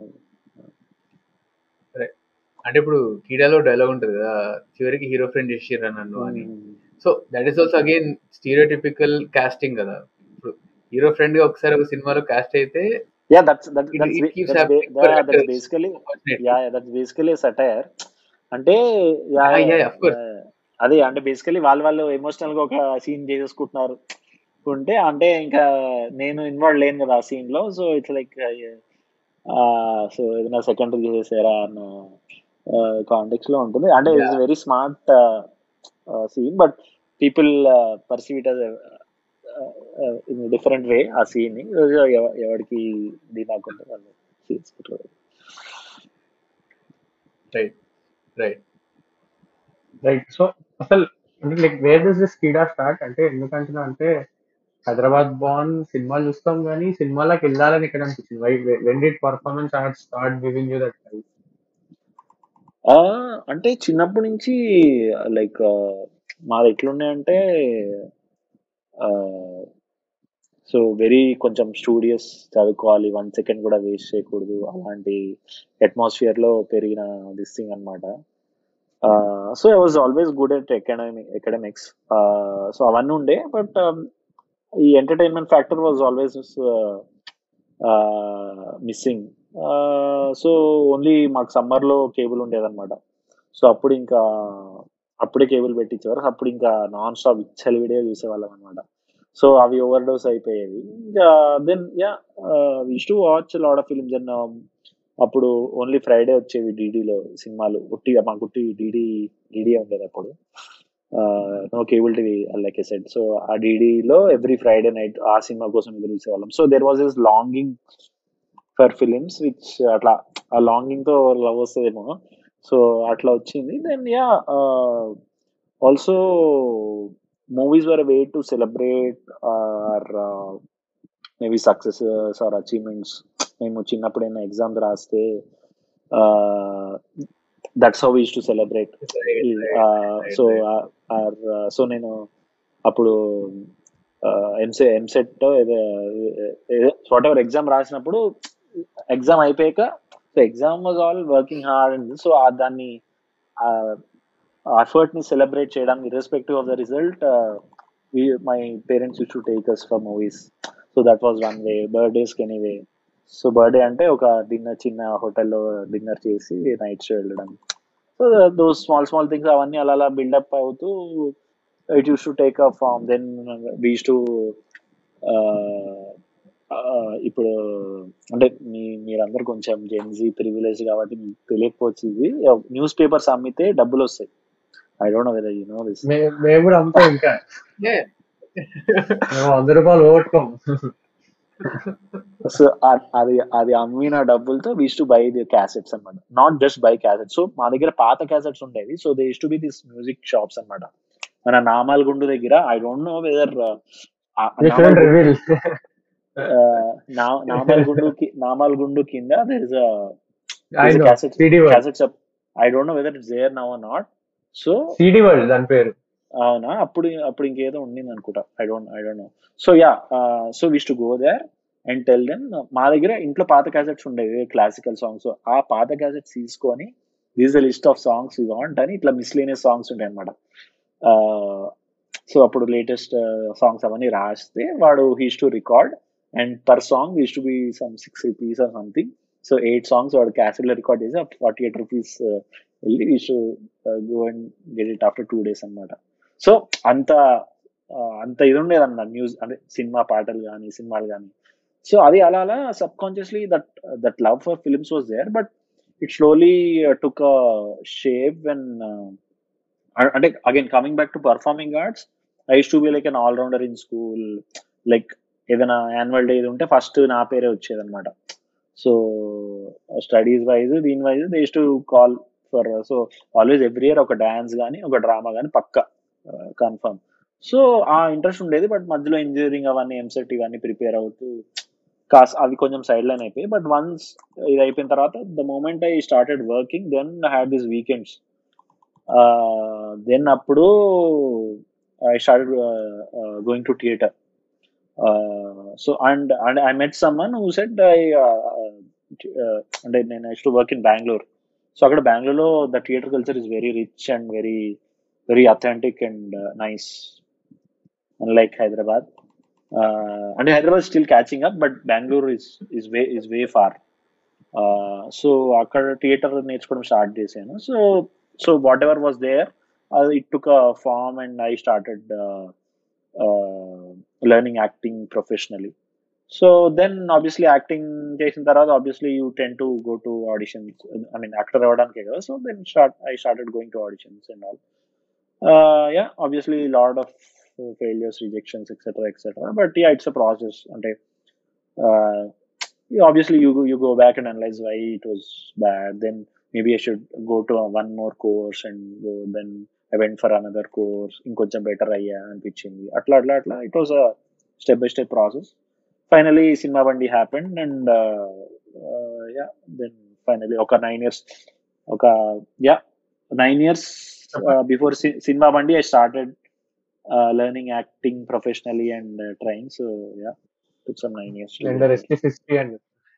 అంటే ఇప్పుడు కీడాలో dialogue ఉంటుంది కదా చివరికి hero friend చేసిర్రా నన్ను అని so that is also again stereotypical casting కదా ఇప్పుడు హీరో ఫ్రెండ్ గా ఒకసారి ఒక సినిమాలో కాస్ట్ అయితే Yeah, that's that's It- that's it ba- keeps that's, happening ba- for yeah, that's actors. basically unfortunately. yeah, yeah that's basically a satire అంటే yeah, Ah, yeah, of course. yeah, అదే అంటే basically వాళ్ళు వాళ్ళు emotional గా ఒక scene చేసేసుకుంటున్నారు ఉంటే అంటే ఇంకా నేను ఇన్వాల్వ్ లేను కదా ఆ సీన్ లో సో ఇట్స్ లైక్ సో ఏదైనా సెకండరీ చేసేసారా అన్న కాంటెక్స్ లో ఉంటుంది అంటే it's Yeah. Very smart scene but people perceive it in different way ఆ సీన్ ని ఎవ- ఎవరికి ఇది నాకుంటే వాళ్ళు తీసుకుంటారు రైట్ రైట్ రైట్ సో అసలు అంటే like where this this Keedaa start అంటే ఎందుకంటున్నా అంటే హైదరాబాద్ బాన్ సినిమాలు చూస్తాం కానీ సినిమాలకు వెళ్ళాలని ఇక్కడ అనిపించింది why when did performance art start giving you that ఆ, అంటే చిన్నప్పటి నుంచి లైక్ మాది ఎట్లున్నాయంటే సో వెరీ కొంచెం స్టూడియస్ చదువుకోవాలి వన్ సెకండ్ కూడా వేస్ట్ చేయకూడదు అలాంటి అట్మాస్ఫియర్ లో పెరిగిన దిస్ థింగ్ అనమాట so I was always good at ఎకడమి ఎకడమిక్స్ సో అవన్నీ ఉండే బట్ ఈ entertainment factor was always missing so only మాకు సమ్మర్ లో కేబుల్ ఉండేదన్నమాట సో అప్పుడు ఇంకా అప్పుడే కేబుల్ పెట్టించేవారు అప్పుడు ఇంకా నాన్ స్టాప్ ఇచ్చలి వీడియో చూసేవాళ్ళం అనమాట సో అవి ఓవర్ డోస్ అయిపోయేవి ఇంకా then yeah we used to watch lot of films and అప్పుడు ఓన్లీ ఫ్రైడే వచ్చేవి డీడీలో సినిమాలు ఉట్టి మాకు ఉట్టి డీడీ డీడీ ఉండేది అప్పుడు no cable TV like set so ఆ డీడీలో ఎవ్రీ ఫ్రైడే నైట్ ఆ సినిమా కోసం ఎదురు చూసేవాళ్ళం so there was is longing for films which అట్లా ఆ లాంగింగ్ తో లవ్ వస్తుందేమో సో అట్లా వచ్చింది then yeah also movies were way to celebrate or maybe successes or achievements మేము చిన్నప్పుడు ఏమైనా ఎగ్జామ్స్ రాస్తే that's how is to celebrate so so నేను అప్పుడు ఎంసె ఎంసెట్ ఏదో వాట్ ఎవర్ ఎగ్జామ్ రాసినప్పుడు ఎగ్జామ్ అయిపోయాక so exam was all working hard and so దాన్ని ఎఫర్ట్ ని సెలబ్రేట్ చేయడానికి irrespective of the result my parents use to take us for movies so that was one way birthdays anyway so birthday అంటే ఒక dinner చిన్న హోటల్లో dinner చేసి night show వెళ్ళడం so though small small things అవన్నీ అలా అలా బిల్డప్ అవుతూ it use to take a form then we used to ఇప్పుడు అంటే మీ మీరందరూ కొంచెం జెన్జీ ప్రివిలేజ్ కాబట్టి మీకు తెలియకపోవచ్చు ఇది న్యూస్ పేపర్స్ అమ్మితే డబ్బులు వస్తాయి I don't know whether you know this మే- మేము కూడా అమ్ముతాం ఇంకా Yeah. మేము వంద రూపాయలు ఓట్టుకోం సో అది అది అమ్మిన డబ్బులతో we used to buy the cassettes అన్నమాట not just buy cassettes so మా దగ్గర పాత క్యాసెట్స్ ఉండేవి so they to be this music shops అన్నమాట మన నామాల్గుండు దగ్గర I don't know whether you should reveal Namalgundu కి- నామాల్గుండు కింద there is I know cassette CD world cassettes I don't know whether it's there now not so CD world దాని పేరు అవునా అప్పుడు అప్పుడు ఇంకేదో ఉండింది అనుకుంటా I don't I don't know so yeah so we used to go there and tell them మా దగ్గర ఇంట్లో పాత క్యాసెట్స్ ఉండేవి క్లాసికల్ సాంగ్స్ ఆ పాత క్యాసెట్స్ తీసుకొని this the list of songs you want అని ఇట్లా మిస్లీనియస్ సాంగ్స్ ఉంటాయి అనమాట సో అప్పుడు లేటెస్ట్ సాంగ్స్ అవన్నీ రాస్తే వాడు he used to record and per song he used to be some six rupees or something so eight songs వాడు క్యాసెట్లో రికార్డ్ చేసి ఫార్టీ ఎయిట్ రూపీస్ వెళ్ళి we should go and get it after two days అనమాట so అంత ఆ, అంత ఇది ఉండేదన్న news అదే సినిమా పాటలు కానీ సినిమాలు కానీ సో అది అలా అలా subconsciously that that love for films was there but it slowly took shape when అంటే again coming back to performing arts I to be like an allrounder in school like ఏదైనా annual day ఇది ఉంటే first నా పేరే వచ్చేది అనమాట so studies wise దీని wise they to call for so always every year ఒక డాన్స్ కానీ ఒక డ్రామా కానీ పక్క కన్ఫర్మ్ సో ఆ ఇంట్రెస్ట్ ఉండేది బట్ మధ్యలో ఇంజనీరింగ్ అవన్నీ ఎంసెట్ ఇవన్నీ ప్రిపేర్ అవుతూ కాస్ అవి కొంచెం సైడ్ లైన్ అయిపోయి బట్ వన్స్ ఇది అయిపోయిన తర్వాత the moment I started working then had this weekends then అప్పుడు I started going to theatre so and and I met someone who said I అంటే నేను I to work in Bengaluru so అక్కడ బెంగళూరులో the theatre culture is very rich and very very authentic and nice unlike Hyderabad. Uh, and Hyderabad is still catching up, but Bangalore is is way is way far. So అక్కడ theatre నేర్చుకోవడం start చేశాను so so whatever was there it took a form and I started learning acting professionally so then obviously acting చేసిన తర్వాత obviously you tend to go to auditions I mean actor అవ్వడానికే కదా so then start I started going to auditions and all yeah obviously lot of failures, rejections, etc., etc. But yeah, it's a process. And uh, obviously, you go, you go back and analyze why it was bad. Then maybe I should go to one more course and go. Then I went for another course. ఇంకొంచెం better అయ్యా అనిపించింది అట్లా అట్లా అట్లా it was a step by step process finally Cinema Bandi happened and yeah then finally ఒక nine years ఒక yeah nine years before Cinema Bandi I started uh, learning acting professionally and uh, trying. So yeah, took some nine years. To and rest history and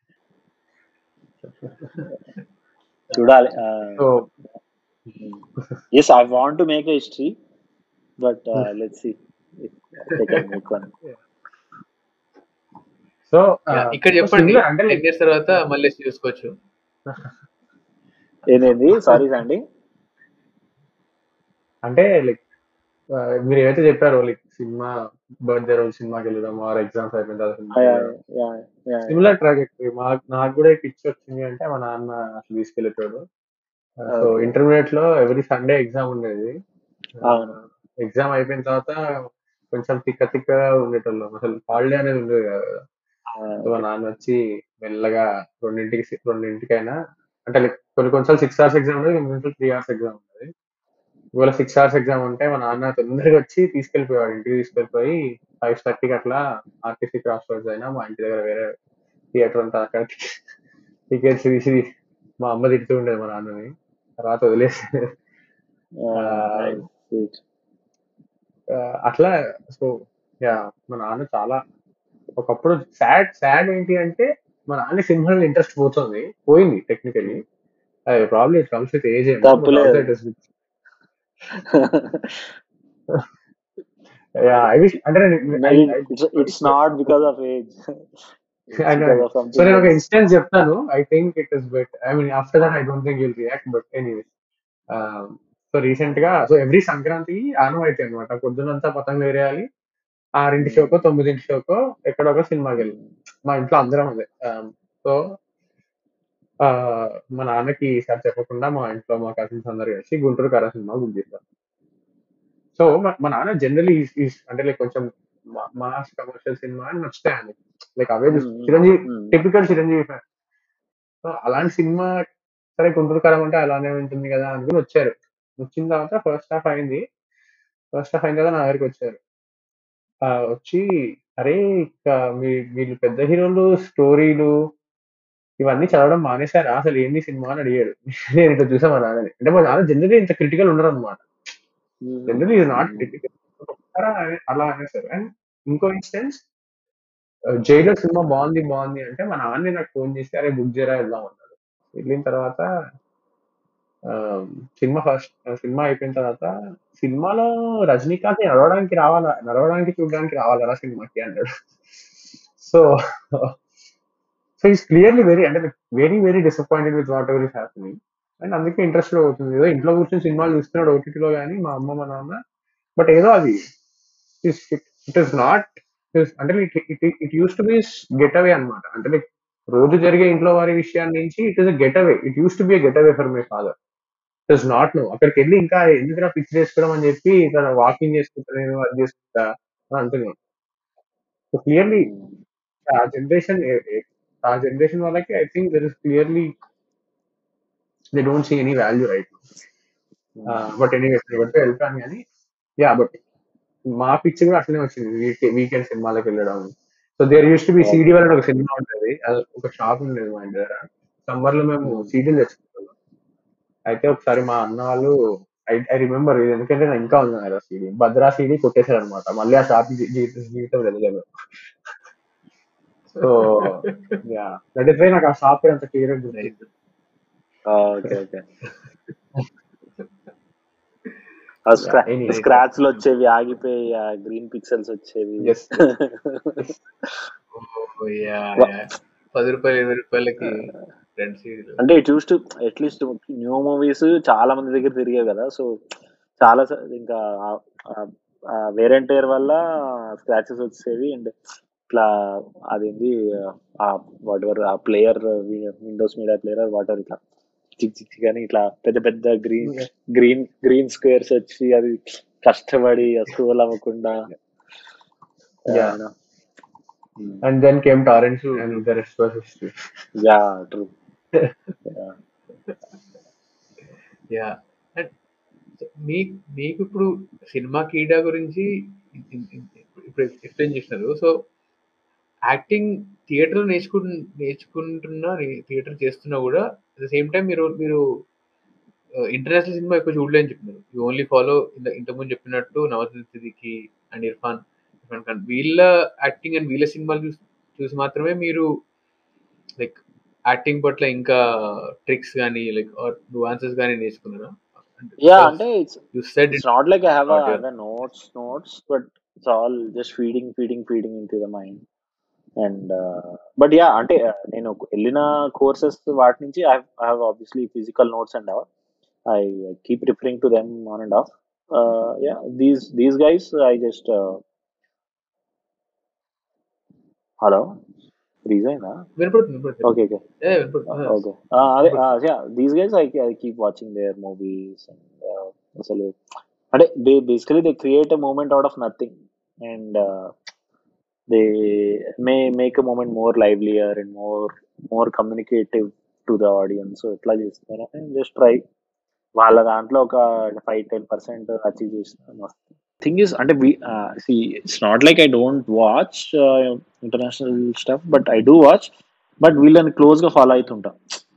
చూడాలి so yes, I want to make a history, but uh, let's see if they can make one. So Yeah, ఇక్కడ చెప్పండి అంటే ten years తర్వాత మళ్ళీ చూసుకోవచ్చు ఏంటండి sorry అండి అంటే లైక్ మీరు ఏవైతే చెప్పారో లైక్ సినిమా బర్త్డే రోజు సినిమాకి వెళ్దాం ఆర్ ఎగ్జామ్స్ అయిపోయిన తర్వాత సినిమాకి వెళ్ళడం సిమిలర్ ట్రాజెక్టరీ మాకు నాకు కూడా పిచ్ వచ్చింది అంటే మా నాన్న అసలు తీసుకెళ్ళేటోడు సో Okay. ఇంటర్మీడియట్ లో ఎవ్రీ సండే ఎగ్జామ్ ఉండేది అవును. ఎగ్జామ్ అయిపోయిన తర్వాత కొంచెం తిక్క తిక్కగా ఉండేటోళ్ళం అసలు హాలిడే అనేది ఉండేది కదా సో మా నాన్న వచ్చి మెల్లగా రెండింటికి రెండింటికైనా అంటే like కొన్ని కొన్నిసార్లు సిక్స్ అవర్స్ ఎగ్జామ్ ఉండేది కొన్ని కొన్నిసార్లు త్రీ అవర్స్ ఎగ్జామ్ ఉండేది ఒకవేళ సిక్స్ అవర్స్ ఎగ్జామ్ ఉంటే మా నాన్న తొందరగా వచ్చి తీసుకెళ్ళిపోయాడు ఇంటికి తీసుకెళ్ళిపోయి ఫైవ్ థర్టీకి అట్లా ఆర్టీసీ క్రాస్ రోడ్స్ అయినా మా ఇంటి దగ్గర వేరే థియేటర్ అంతా అక్కడ టికెట్స్ తీసి మా అమ్మ తిడుతూ ఉండేది మా నాన్నని తర్వాత వదిలేసి ఆ, అట్లా సో యా మా నాన్న చాలా ఒకప్పుడు సాడ్ సాడ్ ఏంటి అంటే మా నాన్న సింహంలో ఇంట్రెస్ట్ పోతుంది పోయింది technically problem it comes with age తప్పులేదు. ఐ విష్ అంటే it's not because of age so నేను ఒక ఇన్స్టెన్స్ చెప్తాను I think it is bet I mean after that I don't think you'll react but anyway so recent గా so every సంక్రాంతికి ఆనవాయితీ అనమాట పొద్దునంతా పతంగ వేరేయాలి ఆరింటి షోకో తొమ్మిదింటి షోకో ఎక్కడో ఒక సినిమాకి వెళ్ళి మా ఇంట్లో అందరం అదే సో మా నాన్నకి ఈసారి చెప్పకుండా మా ఇంట్లో మా కజిన్స్ అందరు కలిసి గుంటూరు కరా సినిమా బుక్ చేశారు సో మా నాన్న జనరలీ అంటే లైక్ కొంచెం మాస్ కమర్షియల్ సినిమా అని నచ్చుతాయి అని లైక్ అవే చూస్తా. Hmm. Chiranjeevi Hmm. Typical Chiranjeevi fan so అలాంటి సినిమా సరే గుంటూరు కాలం అంటే అలానే ఉంటుంది కదా అనుకుని వచ్చారు వచ్చిన తర్వాత ఫస్ట్ హాఫ్ అయింది ఫస్ట్ హాఫ్ అయిన తర్వాత నా దగ్గరికి వచ్చారు ఆ, వచ్చి అరే ఇక మీ వీళ్ళు పెద్ద హీరోలు స్టోరీలు ఇవన్నీ చదవడం మానేశారా అసలు ఏంది సినిమా అని అడిగాడు నేను ఇట్లా చూసా మా నాన్నని అంటే మా నాన్న జనరలీ ఇంత క్రిటికల్ ఉండరు అనమాట Hmm. Generally is not critical అలా అనేసారు అండ్ ఇంకో ఇన్స్టెన్స్ జైలో సినిమా బాగుంది బాగుంది అంటే మా నాన్న నాకు ఫోన్ చేసి అరే బుక్ చేయరా వెళ్దాం అన్నాడు వెళ్ళిన తర్వాత ఆ, సినిమా ఫస్ట్ సినిమా అయిపోయిన తర్వాత సినిమాలో రజనీకాంత్ నడవడానికి రావాలా నడవడానికి చూడడానికి రావాలా సినిమాకి అన్నాడు so so is clearly very అంటే very very disappointed with whatever is happening and అందుకే ఇంట్రెస్ట్ లో అవుతుంది ఏదో ఇంట్లో కూర్చొని సినిమాలు చూస్తున్నాడు ఓటీటీలో కానీ మా అమ్మ మా నాన్న బట్ ఏదో అది ఇట్ ఇస్ నాట్ అంటే it use to be get away అనమాట అంటే like రోజు జరిగే ఇంట్లో వారి విషయాన్ని నుంచి it is get away it use to be get away for my father it is not no అక్కడికి వెళ్ళి ఇంకా ఎందుకు పిక్స్ చేసుకోవడం అని చెప్పి ఇక్కడ వాకింగ్ చేసుకుంటా నేను అది చేసుకుంటా అని అంటున్నాను సో క్లియర్లీ ఆ జనరేషన్ ఆ జనరేషన్ వాళ్ళకి I think there is clearly they don't see any value right but any but వెళ్తాను కానీ యా బట్ మా పిక్చర్ కూడా అట్లనే వచ్చింది వీకెండ్ సినిమాలకు వెళ్ళడం so there used to be CD వాళ్ళని ఒక సినిమా ఉంటుంది అది ఒక షాప్ ఉండేది మా ఇంటి దగ్గర సమ్మర్ లో మేము సీడీలు తెచ్చుకుంటాం అయితే ఒకసారి మా అన్న వాళ్ళు ఐ ఐ రిమెంబర్ ఇది ఎందుకంటే నాకు ఇంకా ఉంది కదా సీడీ భద్రా సీడీ కొట్టేశారు అనమాట మళ్ళీ ఆ షాప్ జీవితం వెళ్ళలేదు so yeah that is why నాకు ఆ షాప్ అంత క్లియర్ గుర్తుంది ఓకే ఓకే ఆ స్క్రా- anyway. స్క్రాచ్ లో వచ్చేవి ఆగిపోయి ఆ గ్రీన్ పిక్సెల్స్ వచ్చేవి Yes. Oh, yeah, yeah. పది రూపాయలు ఇరవై రూపాయలకి ఫ్రెండ్స్ అంటే it use to at least new movies చాలా మంది దగ్గర తిరిగాయి కదా సో చాలా స- ఇంకా వేరెంట్ ఇయర్ వల్ల స్క్రాచెస్ వచ్చేవి అండ్ ఇట్లా అదేంటి ఆ వాట్ ఎవర్ ఆ player Windows media player water ఇట్లా చిక్ చిక్ చిక్ అని ఇట్లా పెద్ద పెద్ద గ్రీన్ గ్రీన్ గ్రీన్ స్క్వేర్స్ వచ్చి అది కష్టపడి స్కూల్ అవ్వకుండా Yeah. And then came torrents and the rest was history yeah true yeah and మీకు మీకు ఇప్పుడు సినిమా కీడా గురించి ఇప్పుడు ఎక్స్ప్లెయిన్ చేసినారు సో యాక్టింగ్ థియేటర్ నేర్చుకు నేర్చుకుంటున్నా థియేటర్ చేస్తున్నా కూడా అట్ ద సేమ్ టైం మీరు మీరు ఇంటర్నేషనల్ సినిమా ఎక్కువ చూడలేని చెప్పినారు యూ ఓన్లీ ఫాలో ఇంతకుముందు చెప్పినట్టు నవజీత్ సిద్దికి అండ్ ఇర్ఫాన్ ఇర్ఫాన్ ఖాన్ వీళ్ళ యాక్టింగ్ అండ్ వీళ్ళ సినిమాలు చూసి చూసి మాత్రమే మీరు లైక్ యాక్టింగ్ పట్ల ఇంకా ట్రిక్స్ కానీ లైక్ ఆన్సర్స్ కానీ నేర్చుకున్నారా యా అంటే it's you said it's not like I have a, Not I your- have a notes notes, but it's all just feeding, feeding, feeding into the mind. And but yeah అంటే uh, నేను వెళ్ళిన courses వాటి నుంచి I have obviously physical notes and all I keep referring to them on and off yeah these these guys I just hello రీజ్ అయిందా వినపడుతుంది వినపడుతుంది okay okay ఏ, వినపడుతుంది ఓకే అదే yeah these guys I I keep watching their movies and అసలు అంటే they basically they create a moment out of nothing and they may make a moment more livelier and more more communicative to the audience ఎట్లా చేస్తున్నారు just try వాళ్ళ దాంట్లో ఒక five ten percent achieve చేసిన మస్తు thing is అంటే see it's not like I don't watch international stuff but I do watch but వీళ్ళని close గా ఫాలో అవుతుంటా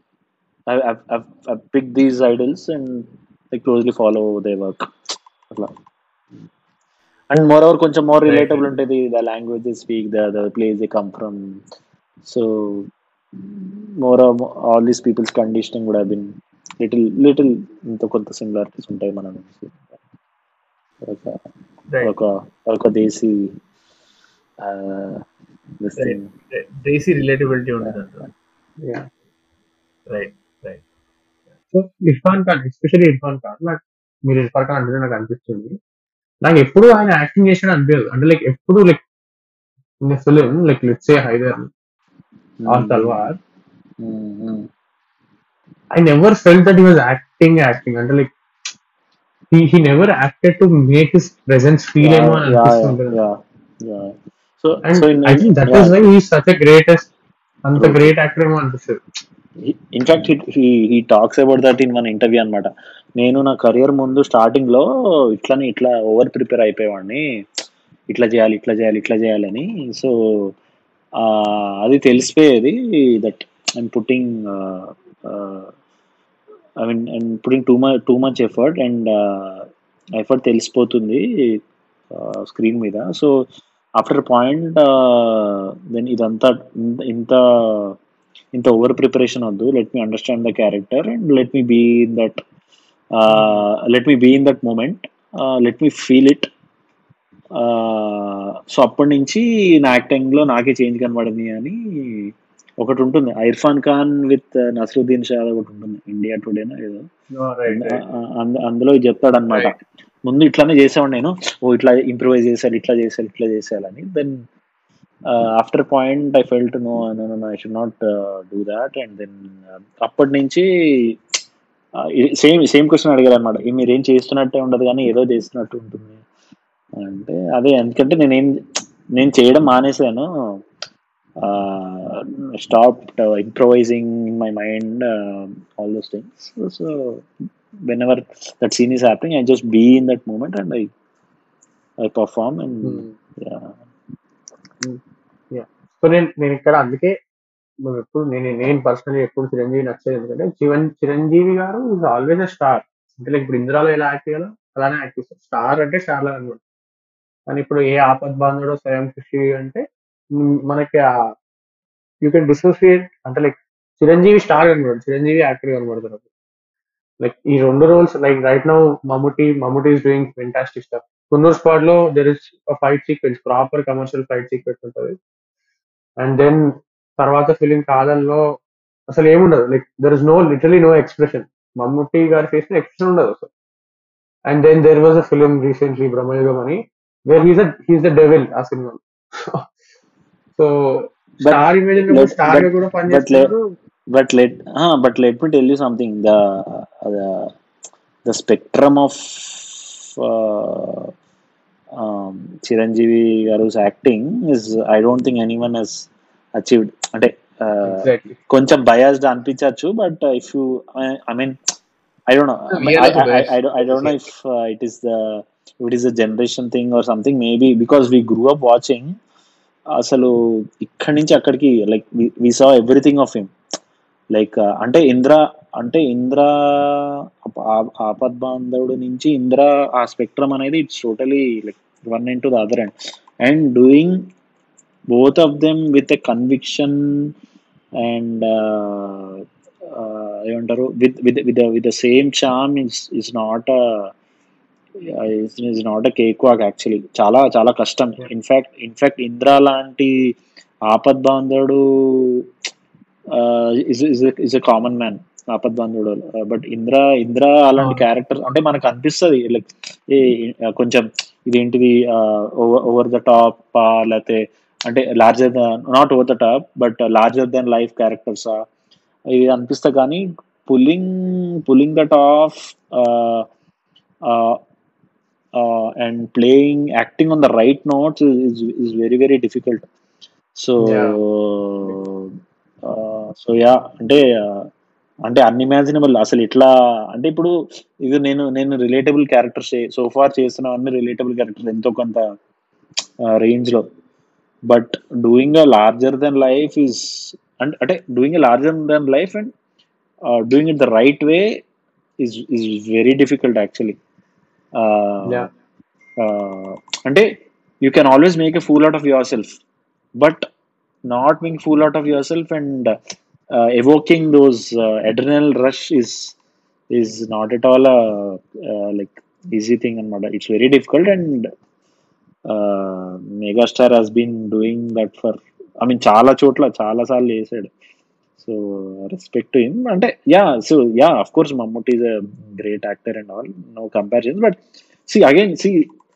I pick these idols and I closely follow they work అట్లా and moreover కొంచెం more relatable ఉంటుంది the language speak the the place they come from so more all these peoples conditioning కూడా been little little ఇంత కొంత similarities ఉంటాయి మన నుంచి ఒక Right. ఒక ఒక desi this Right. Thing desi relatability ఉంటుంది Yeah. Right right so Irfan Khan especially Irfan Khan నాకు మీరు ఇర్ఫాన్ ఖాన్ అంటే నాకు అనిపిస్తుంది నాకు ఎప్పుడు ఆయన యాక్టింగ్ చేసిన అనిపించదు అంటే లైక్ ఎప్పుడు like in film like let's say Haider or Talvar I never fell that he was acting acting అంటే like he he never acted to make his presence feel ఏమో అని అనిపిస్తుంటుంది so and so I think that is why he such a greatest అంత great actor ఏమో అనిపిస్తుంది in fact he he talks about that in one interview అనమాట నేను నా career ముందు స్టార్టింగ్ లో ఇట్లానే ఇట్లా ఓవర్ ప్రిపేర్ అయిపోయేవాడిని ఇట్లా చేయాలి ఇట్లా చేయాలి ఇట్లా చేయాలని సో అది తెలిసిపోయేది that I'm putting I mean and putting too much too much effort and effort తెలిసిపోతుంది స్క్రీన్ మీద సో ఆఫ్టర్ పాయింట్ దెన్ ఇదంతా ఇంత- ఇంత ఇంత ఓవర్ ప్రిపరేషన్ వద్దు let me understand the character and let me be in that let me be in that moment let me feel it so అప్పటి నుంచి నా యాక్టింగ్లో నాకే చేంజ్ కనబడింది అని ఒకటి ఉంటుంది ఇర్ఫాన్ ఖాన్ విత్ నసరుద్దీన్ షా ఒకటి ఉంటుంది ఇండియా టుడేనా ఏదో రైట్ అంద- ఆ- అంద- అందులో చెప్తాడు అనమాట రైట్ ముందు ఇట్లానే చేసేవాడు నేను ఓ ఇట్లా ఇంప్రూవైజ్ చేసేయాలి ఇట్లా చేసేయాలి ఇట్లా చేసేయాలని then after point I felt no no I should not do that and then అప్పటి నుంచి సేమ్ సేమ్ క్వశ్చన్ అడిగారు అనమాట మీరు ఏం చేస్తున్నట్టే ఉండదు కానీ ఏదో చేస్తున్నట్టు ఉంటుంది అంటే అదే ఎందుకంటే నేనేం నేను చేయడం మానేశాను stop improvising in my mind all those things so whenever that scene is happening I just be in that moment and I I perform and so నేను నేను ఇక్కడ అందుకే నువ్వు ఎప్పుడు నేను నేను పర్సనలీ ఎప్పుడు చిరంజీవి నచ్చేది ఎందుకంటే చివన్ Chiranjeevi garu is always a star అంటే like ఇప్పుడు ఇంద్రాలో ఎలా యాక్ట్ చేయాలో అలానే యాక్ట్ చేస్తారు స్టార్ అంటే స్టార్ లాగా అనమాట కానీ ఇప్పుడు ఏ ఆపద్ బాంధుడో స్వయం కృషి అంటే మ్, మనకి యూ కెన్ డిసోసియేట్ అంటే లైక్ చిరంజీవి స్టార్ కనబడదు చిరంజీవి యాక్టర్ కనబడతారు లైక్ ఈ రెండు roles like right now Mammootty Mammootty is doing fantastic stuff Kannur squad లో there is fight sequence proper commercial fight sequence ఉంటుంది అండ్ దెన్ తర్వాత ఫిలిం కాదల్లో అసలు ఏముండదు like there is no literally no expression Mammootty గారి ఫేస్ లో ఎక్స్ప్రెషన్ ఉండదు అసలు and then there was a film recently Bramayugam అని wear he's he's the devil ఆ సినిమా సో స్టార్ ఇమేజ్ ఉన్నప్పుడు let- స్టార్ గా but- కూడా but పనిచేస్తున్నారు but let uh, but let me tell you something the the, the spectrum of uh, um, chiranjeevi garu's acting is i don't think anyone has achieved అంటే uh, exactly కొంచెం biased అనిపించవచ్చు but if you I mean I don't know We are also biased. I don't know if it is the it is the generation thing or something maybe because we grew up watching అసలు ఇక్కడి నుంచి అక్కడికి like we saw everything of him like అంటే ఇంద్ర అంటే ఇంద్ర ఆప- ఆ- ఆపద్ బాంధవుడు నుంచి ఇంద్ర ఆ స్పెక్ట్రమ్ అనేది it's totally like one into the other and and doing both of them with a conviction and uh, uh, ఏమంటారు with with with with the same charm is is not is not a cakewalk actually చాలా చాలా కష్టం in fact in fact Indra లాంటి Aapadbandhavudu is a common man Aapadbandhavudu but Indra Indra అలాంటి character అంటే మనకు అనిపిస్తుంది like కొంచెం ఇదేంటిది ఓవర్ ద టాప్ లేకపోతే అంటే larger not over the top but larger than life క్యారెక్టర్సా ఇది అనిపిస్తా కానీ pulling pulling that off and playing acting on the right notes is very very difficult so so yeah అంటే uh, అంటే unimaginable అసలు ఇట్లా అంటే ఇప్పుడు ఇది నేను నేను రిలేటబుల్ క్యారెక్టర్స్ సో ఫార్ చేస్తున్న అన్ని రిలేటబుల్ క్యారెక్టర్స్ ఎంతో కొంత రేంజ్ లో but doing a larger than life is అంటే doing a larger than life and doing it the right way is is very difficult actually Yeah. అంటే you can always make a fool out of yourself but not make fool out of yourself and evoking those uh, adrenal rush is is not at all a uh, like easy thing and it's very difficult and uh, megastar has been doing that for i mean చాలా చోట్ల చాలా సార్లు చేసాడు so respect him అంటే yeah so yeah of course Mammootty is a great actor and all no comparison but see again see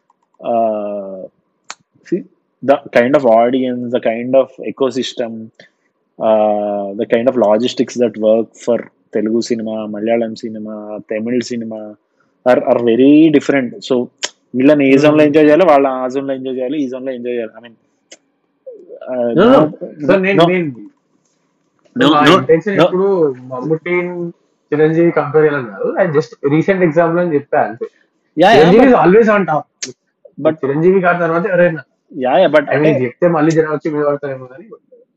see the kind of audience the kind of ecosystem uh, the kind of logistics that work for Telugu cinema, Malayalam cinema, Tamil cinema, are are very different so వీళ్ళని ఏ zone లో enjoy చేయాలి వాళ్ళ ఆ zone లో enjoy చేయాలి ఈ zone లో ఎంజాయ్ చేయాలి I mean No, no. So నేను నేను మా ఇంటెన్షన్ no. ఇప్పుడు మమ్ముట్టి చిరంజీవి కంపేర్ చేయాలని కాదు అది జస్ట్ రీసెంట్ ఎగ్జాంపుల్ అని చెప్పా అంతే Chiranjeevi always on top But- but Chiranjeevi గారి తర్వాత ఎవరైనా yeah yeah but I mean చెప్తే మళ్ళీ జనం వచ్చి మీద పడతారేమో కానీ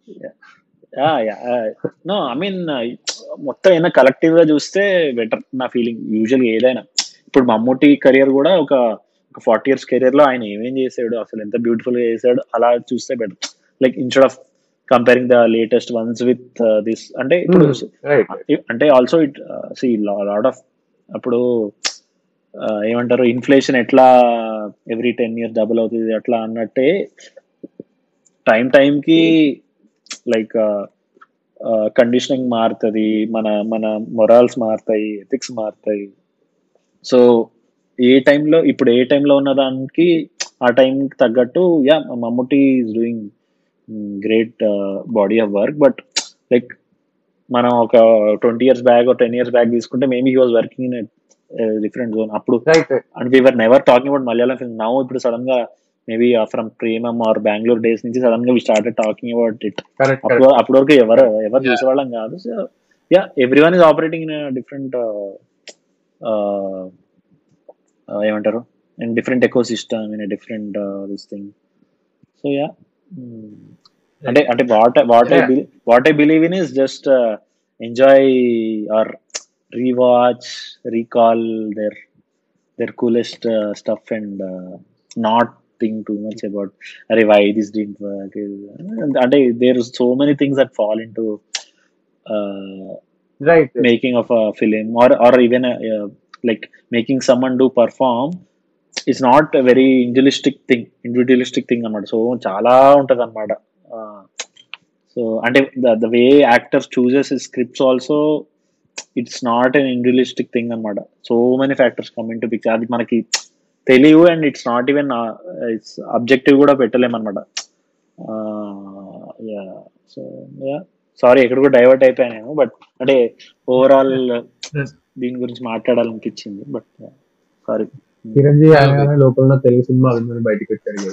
నో ఐ మీన్ మొత్తం ఏమైనా కలెక్టివ్ గా చూస్తే బెటర్ నా ఫీలింగ్ యూజువల్ ఏదైనా ఇప్పుడు మమ్మూటి కెరియర్ కూడా ఒక ఒక ఫార్టీ ఇయర్స్ కెరియర్ లో ఆయన ఏమేం చేశాడు అసలు ఎంత బ్యూటిఫుల్ గా చేశాడు అలా చూస్తే better like instead of comparing the latest ones with this అంటే ఇప్పుడు రైట్ అంటే also it see lot of అప్పుడు uh, ఏమంటారు ఇన్ఫ్లేషన్ ఎట్లా ఎవ్రీ టెన్ ఇయర్స్ డబుల్ అవుతుంది అట్లా అన్నట్టే టైం టైంకి లైక్ కండిషనింగ్ మారుతుంది మన మన మొరాల్స్ మారుతాయి ఎథిక్స్ మారుతాయి సో ఏ టైంలో ఇప్పుడు ఏ టైంలో ఉన్న దానికి ఆ టైంకి తగ్గట్టు yeah Mammootty is doing great body of work but like మనం ఒక twenty years back ten years back తీసుకుంటే maybe he was working in different zone అప్పుడు right and we are never talking about Malayalam film now ఇప్పుడు సడన్ గా maybe from Premam or Bangalore days నుంచి sudden గా we started talking about it correct అప్పుడు అప్పటి వరకు ఎవరు ఎవరు చూసేవాళ్ళం కాదు so yeah everyone is operating in different ఏమంటారు in different ecosystem in different this thing so yeah అంటే అంటే what what I Yeah. What I believe in is just enjoy or rewatch recall their their coolest uh, stuff and uh, not think too much about Arey, why this didn't work and, and there's so many things that fall into uh, right making of a film or or even a, uh, like making someone do perform is not a very individualistic thing individualistic thing అనమాట so చాలా ఉంటది అనమాట so అంటే the way actors chooses scripts also it's not an individualistic thing అనమాట so many factors come in to picture అది మనకి తెలియవు and it's not even it's objective కూడా పెట్టలేమన్నమాట యా సో యా సారీ ఎక్కడ కూడా డైవర్ట్ అయిపోయాను నేను బట్ అంటే ఓవరాల్ దీని గురించి మాట్లాడాలనిపించింది బట్ సారీ చిరంజీవి ఆయన లోపల ఉన్న తెలుగు సినిమా అభిమాని బయటకు వచ్చారు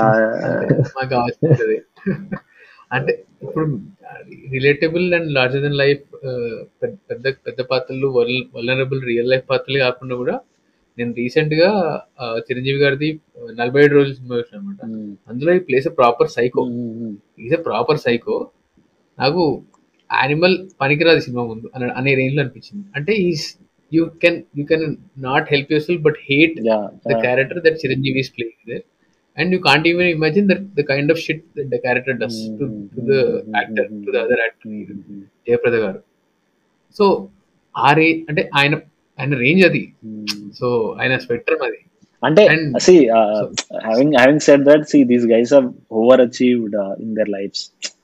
మాకు అవసరం అంటే ఇప్పుడు relatable and larger than life పెద్ద పెద్ద పాత్రలు వల్నరబుల్ రియల్ లైఫ్ పాత్రలు కాకుండా కూడా నేను రీసెంట్ గా ఆ, చిరంజీవి గారిది నలభై ఏడు రోజులు సినిమా చూసాను అనమాట అందులో ఈ place proper psycho is a proper psycho నాకు యానిమల్ పనికిరాదు సినిమా ముందు అనే అనే రేంజ్ లో అనిపించింది అంటే is you can you can not help yourself but hate yeah the character that Chiranjeevi is playing there, and you can't even imagine that the kind of shit that the character does to, to the actor, to the other actor, Jayaprada garu so ఆ రే అంటే ఆయన ఆయన range అది so ఆయన spectrum అది అంటే And- see uh, so- having having said that see these guys have overachieved uh, in their lives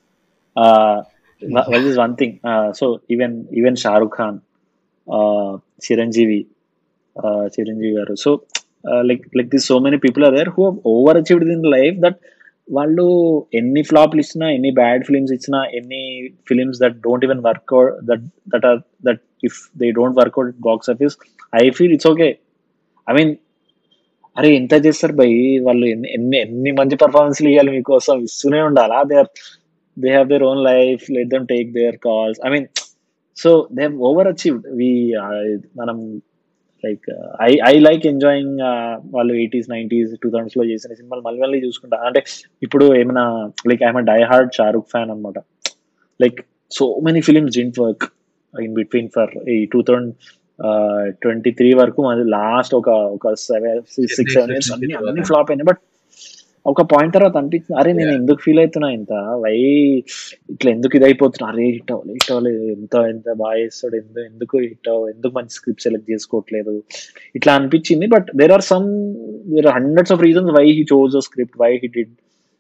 uh wha- what is one thing uh, so even even Shah Rukh Khan uh, Chiranjeevi uh, Chiranjeevi garu so uh, like like this so many people are there who have overachieved in life that వాళ్ళు ఎన్ని ఫ్లాప్లు ఇచ్చినా ఎన్ని bad films ఇచ్చినా ఎన్ని films that don't even work out that that are that if they don't work out box office I feel it's okay I mean అరే ఎంత చేస్తారు భయ్ వాళ్ళు ఎన్ని ఎన్ని ఎన్ని మంచి పర్ఫార్మెన్స్లు ఇవ్వాలి మీకోసం ఇస్తూనే ఉండాలా they are they have their own life let them take their calls I mean so they have over achieved we మనం like I I like enjoying వాళ్ళు ఎయిటీస్ నైన్టీస్ టూ థౌసండ్స్ లో చేసిన సినిమాలు మళ్ళీ మళ్ళీ చూసుకుంటా అంటే ఇప్పుడు ఏమైనా like I'm die hard Shahrukh fan అనమాట like so many films didn't work in between for ఈ టూ థౌసండ్ ట్వంటీ త్రీ వరకు మాది లాస్ట్ ఒక ఒక సెవెన్ సిక్స్ సెవెన్ ఇయర్స్ అన్ని అన్ని ఫ్లాప్ అయినాయి బట్ ఒక పాయింట్ తర్వాత అనిపించింది అరే నేను ఎందుకు ఫీల్ అవుతున్నా ఇంత వై ఇట్లా ఎందుకు ఇది అయిపోతున్నా అరే హిట్ అవ్వలేదు హిట్ అవ్వలేదు ఎంత ఎంత బాగా చేస్తాడు ఎందుకు ఎందుకు హిట్ అవ్వ ఎందుకు మంచి స్క్రిప్ట్ సెలెక్ట్ చేసుకోవట్లేదు ఇట్లా అనిపించింది but there are some there are hundreds of reasons why he chose a script why he did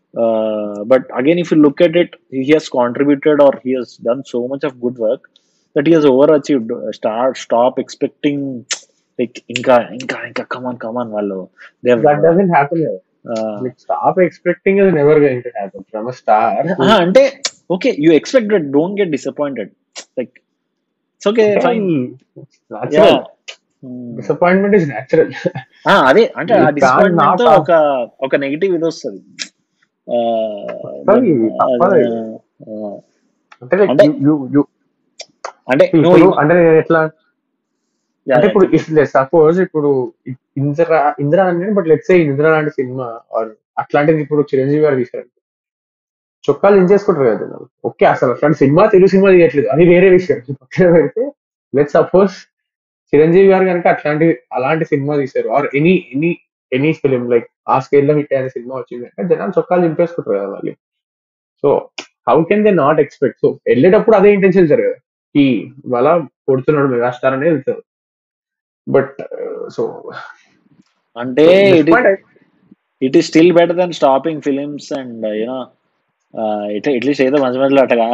but again if you look at it he has contributed or he has done so much of good work that he has over achieved start stop expecting like ఇంకా ఇంకా ఇంకా come on come on వాళ్ళు they have, that doesn't happen uh, like stop expecting is never going to happen from a star aha, అంటే okay you expect that don't get disappointed like it's okay fine yeah disappointment is natural ఆ, అదే అంటే ఆ You can't disappointment not to have- ఒక ఒక negative ఇది వస్తుంది ఆ, తప్పదు, తప్పదు. ఆ, అంటే like అంటే- you- you- you- అంటే నువ్వు ఇప్పుడు అంటే నేను ఎట్లా యా, అంటే యా, ఇప్పుడు ఇఫ్ సపోజ్ ఇప్పుడు ఇందిరా ఇందిరా అంటే బట్ లెట్స్ ఏ ఇందిరా లాంటి సినిమా ఆర్ అట్లాంటిది ఇప్పుడు చిరంజీవి గారు తీశారు చొక్కాలు ఎంచేసుకుంటారు కదా జనాలు. ఓకే అసలు అట్లాంటి సినిమా తెలుగు సినిమా తీయట్లేదు అది వేరే విషయం పక్కన పెడితే లెట్ సపోజ్ చిరంజీవి గారు కనుక అట్లాంటి అలాంటి సినిమా తీశారు or any any any film like ఆ స్కేల్ లో హిట్ అయిన సినిమా వచ్చింది అంటే జనాలు చొక్కాలు చింపేసుకుంటారు కదా మళ్ళీ so how can they not expect so వెళ్ళేటప్పుడు అదే ఇంటెన్షన్ వెళ్తారు కదా ఈ వాళ్ళ కొడుతున్నాడు మెగాస్టార్ అనే వెళ్తారు బట్ సో అంటే it it is still better than stopping films and you know it at least ఏదో మంచి మధ్యలో అట్టగా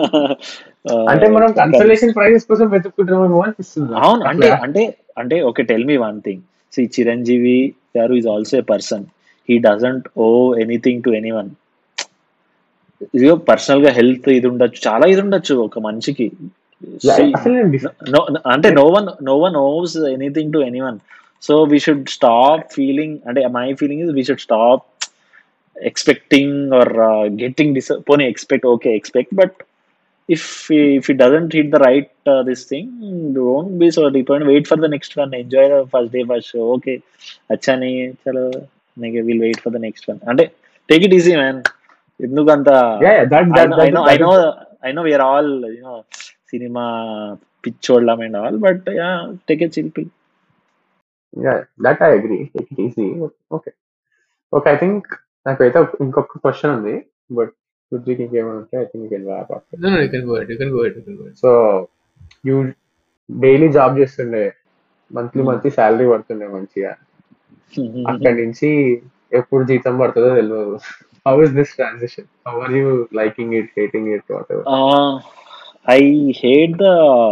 అంటే మనం కన్సలేషన్ ప్రైజెస్ కోసం వెతుక్కుంటున్నామేమో అనిపిస్తుంది నాకు. అవును అంటే అట్లా. అంటే అంటే okay tell me one thing see Chiranjeevi garu is also a person he doesn't owe anything to anyone ఇదిగో పర్సనల్ గా హెల్త్ ఇది ఉండొచ్చు చాలా ఇది ఉండొచ్చు ఒక మనిషికి See, అసలు నేను dis- no, no- అంటే no one no one owes anything to anyone so we should stop feeling అంటే my feeling is we should stop expecting or getting dis పోనీ expect okay expect but if if it doesn't hit the right this thing don't be so depend wait for the next one enjoy the first day first show okay అచ్చా నీ చలో నీకు will wait for the next one అంటే take it easy man ఎందుకు అంత Yeah, yeah, that- I that- know, that- I know, that I know, is- I know we are all, you know, cinema పిచ్చోళ్ళం and all but yeah take a chill pill yeah, that I agree. Take it easy. Okay. Okay, I think నాకైతే ఇంకొక question ఉంది but Rudvik ఇంకేమైనా ఉంటే I think can wrap up No, no, you can go ahead. You can go ahead. You can go ahead. So you daily job చేస్తుండే monthly monthly salary పడుతుండే మంచిగా అక్కడి నుంచి ఎప్పుడు జీతం పడుతుందో తెలియదు how is this transition how are you liking it hating it what ever I hate the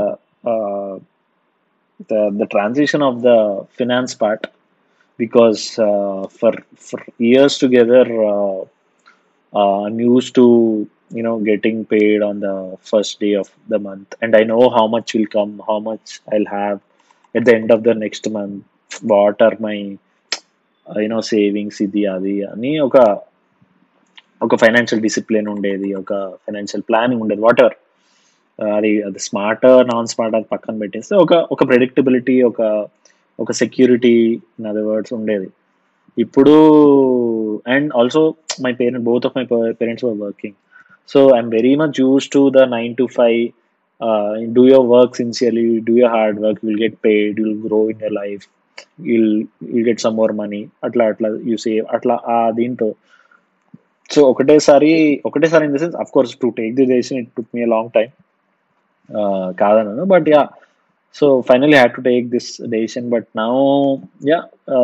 the the transition of the finance part because uh, for for years together uh, uh, I'm used to you know getting paid on the first day of the month and I know how much will come how much I'll have at the end of the next month what are my uh, you know savings ఇది అది అని ఒక ఒక financial discipline ఉండేది ఒక financial planning ఉండేది whatever అది అది స్మార్ట్ నాన్ స్మార్ట్ అది పక్కన పెట్టేస్తే ఒక ఒక ప్రెడిక్టబిలిటీ ఒక ఒక సెక్యూరిటీ ఇన్ అదర్ వర్డ్స్ ఉండేది ఇప్పుడు and also my parent both of my parents were working so I'm very much use to the nine to five do your work sincerely do your hard work will get paid will grow in your life will will get some more money అట్లా అట్లా you save అట్లా ఆ దీంతో so ఒకటేసారి ఒకటేసారి in the sense of course to take the decision it took me long time కాదనను but yeah so finally had to take this decision but now yeah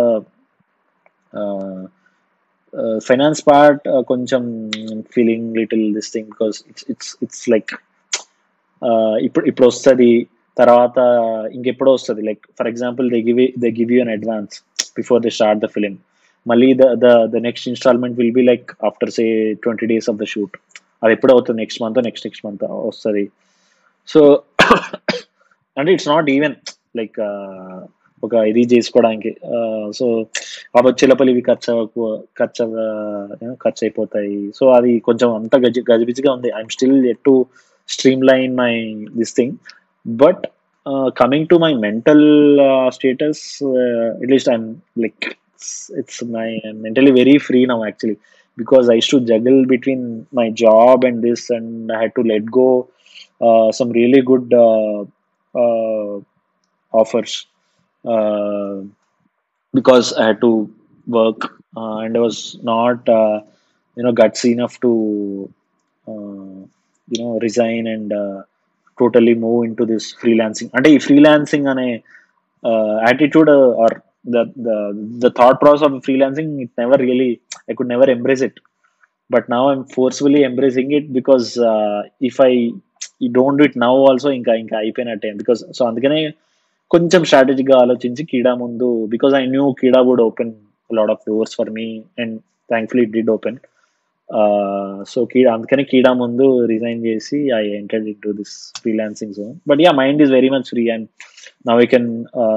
finance part కొంచెం feeling little this thing because it's it's it's like ఇప్పుడు ఇప్పుడు వస్తుంది తర్వాత ఇంకెప్పుడో వస్తుంది like for example they give they give you an advance before they start the film మళ్ళీ the the the next instalment will be like after say twenty days of the shoot అది ఎప్పుడు అవుతుంది next month next next month వస్తుంది so అంటే it's not even like ఒక ఇది చేసుకోవడానికి so వచ్చేలోపల ఇవి ఖర్చు అవ్వకు ఖర్చు అవ్వ- ఖర్చు అయిపోతాయి సో అది కొంచెం అంత గజి గజిబిజిగా ఉంది I'm still at to streamline my this thing but coming to my mental status at least I'm like it's my mentally very free now actually because I used to juggle between my job and this, and I had to let go uh, some really good uh, uh, offers uh, because I had to work uh, and I was not, uh, you know, gutsy enough to, uh, you know, resign and uh, totally move into this freelancing. అంటే ఈ freelancing అనే uh, attitude uh, or the the the thought process of freelancing it never really I could never embrace it. But now I'm forcefully embracing it because uh, if I you don't do it now also ఇంకా ఇంకా అయిపోయినట్టే because so అందుకనే కొంచెం స్ట్రాటజిక్గా ఆలోచించి కీడా ముందు because I knew Keedaa would open lot of doors for me and thankfully it did open so కీ అందుకని కీడా ముందు రిజైన్ చేసి I entered in to this freelancing zone but yeah mind is very much free and now I can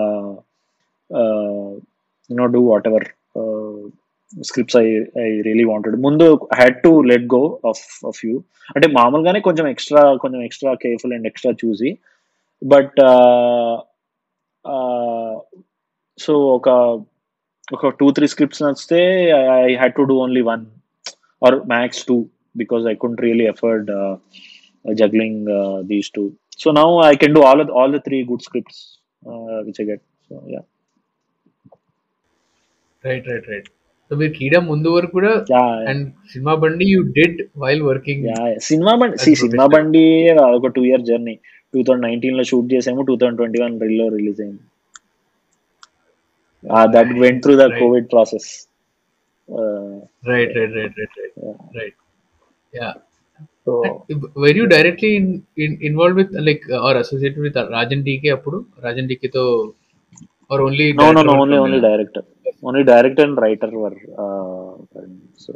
you know do whatever scripts I I really wanted ముందు had to let go of of you అంటే మామూలుగానే కొంచెం extra కొంచెం extra careful and extra చూసి but so ఒక ఒక two three scripts నచ్చితే I had to do only one or max two because I couldn't really afford juggling these two so now I can do all all the three good scripts which I get so yeah right right right so మీరు కీడా ముందు వరకు కూడా yeah and Cinema Bandi you did while working yeah Cinema Bandi As సి cinema professional. Bandi ఒక two year journey two thousand nineteen లో shoot చేసాము two thousand twenty one లో release అయింది that went through the Right. COVID process right right right right right right yeah so were you directly involve with like or associated with Raj and DK అప్పుడు రాజన్ డీకేతో or only no no no only only director only director and writer were so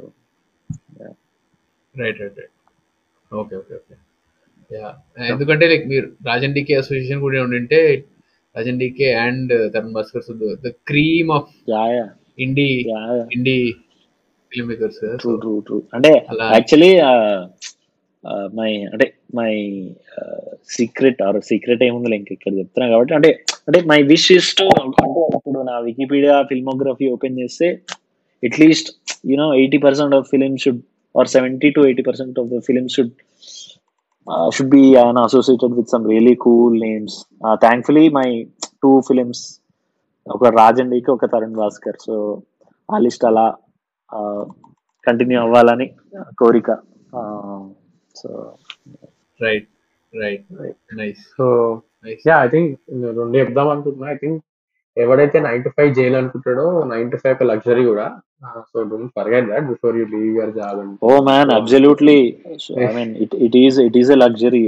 right right right okay okay okay yeah ఎందుకంటే like మీరు Raj and DK association కూడా ఉండింటే Raj and DK and Tarun Bhaskar సుద్దు the cream of yeah yeah indie yeah yeah indie filmmakers true true true అంటే అలా actually my అంటే my secret or secret ఏముంది ఇంక ఇక్కడ చెప్తున్నా కాబట్టి అంటే అంటే మై విష్ ఇస్ టు అంటే ఇప్పుడు నా వికీపీడియా ఫిల్మోగ్రఫీ ఓపెన్ చేస్తే at least you know eighty percent of film should or seventy to eighty percent of the film should should be associated with some really cool names thankfully my two films ఒక రాజండికి ఒక Tarun Bhaskar so ఆ list అలా continue అవ్వాలని కోరిక so right right nice so nice yeah I think రెండు చెప్దాం అనుకుంటున్నా ఐ థింక్ ఎవడైతే నైన్ టు ఫైవ్ చేయాలి అనుకుంటాడో నైన్ టు ఫైవ్ ఒక లగ్జరీ కూడా so don't forget that before you leave your job and oh man absolutely I mean it it is it is a luxury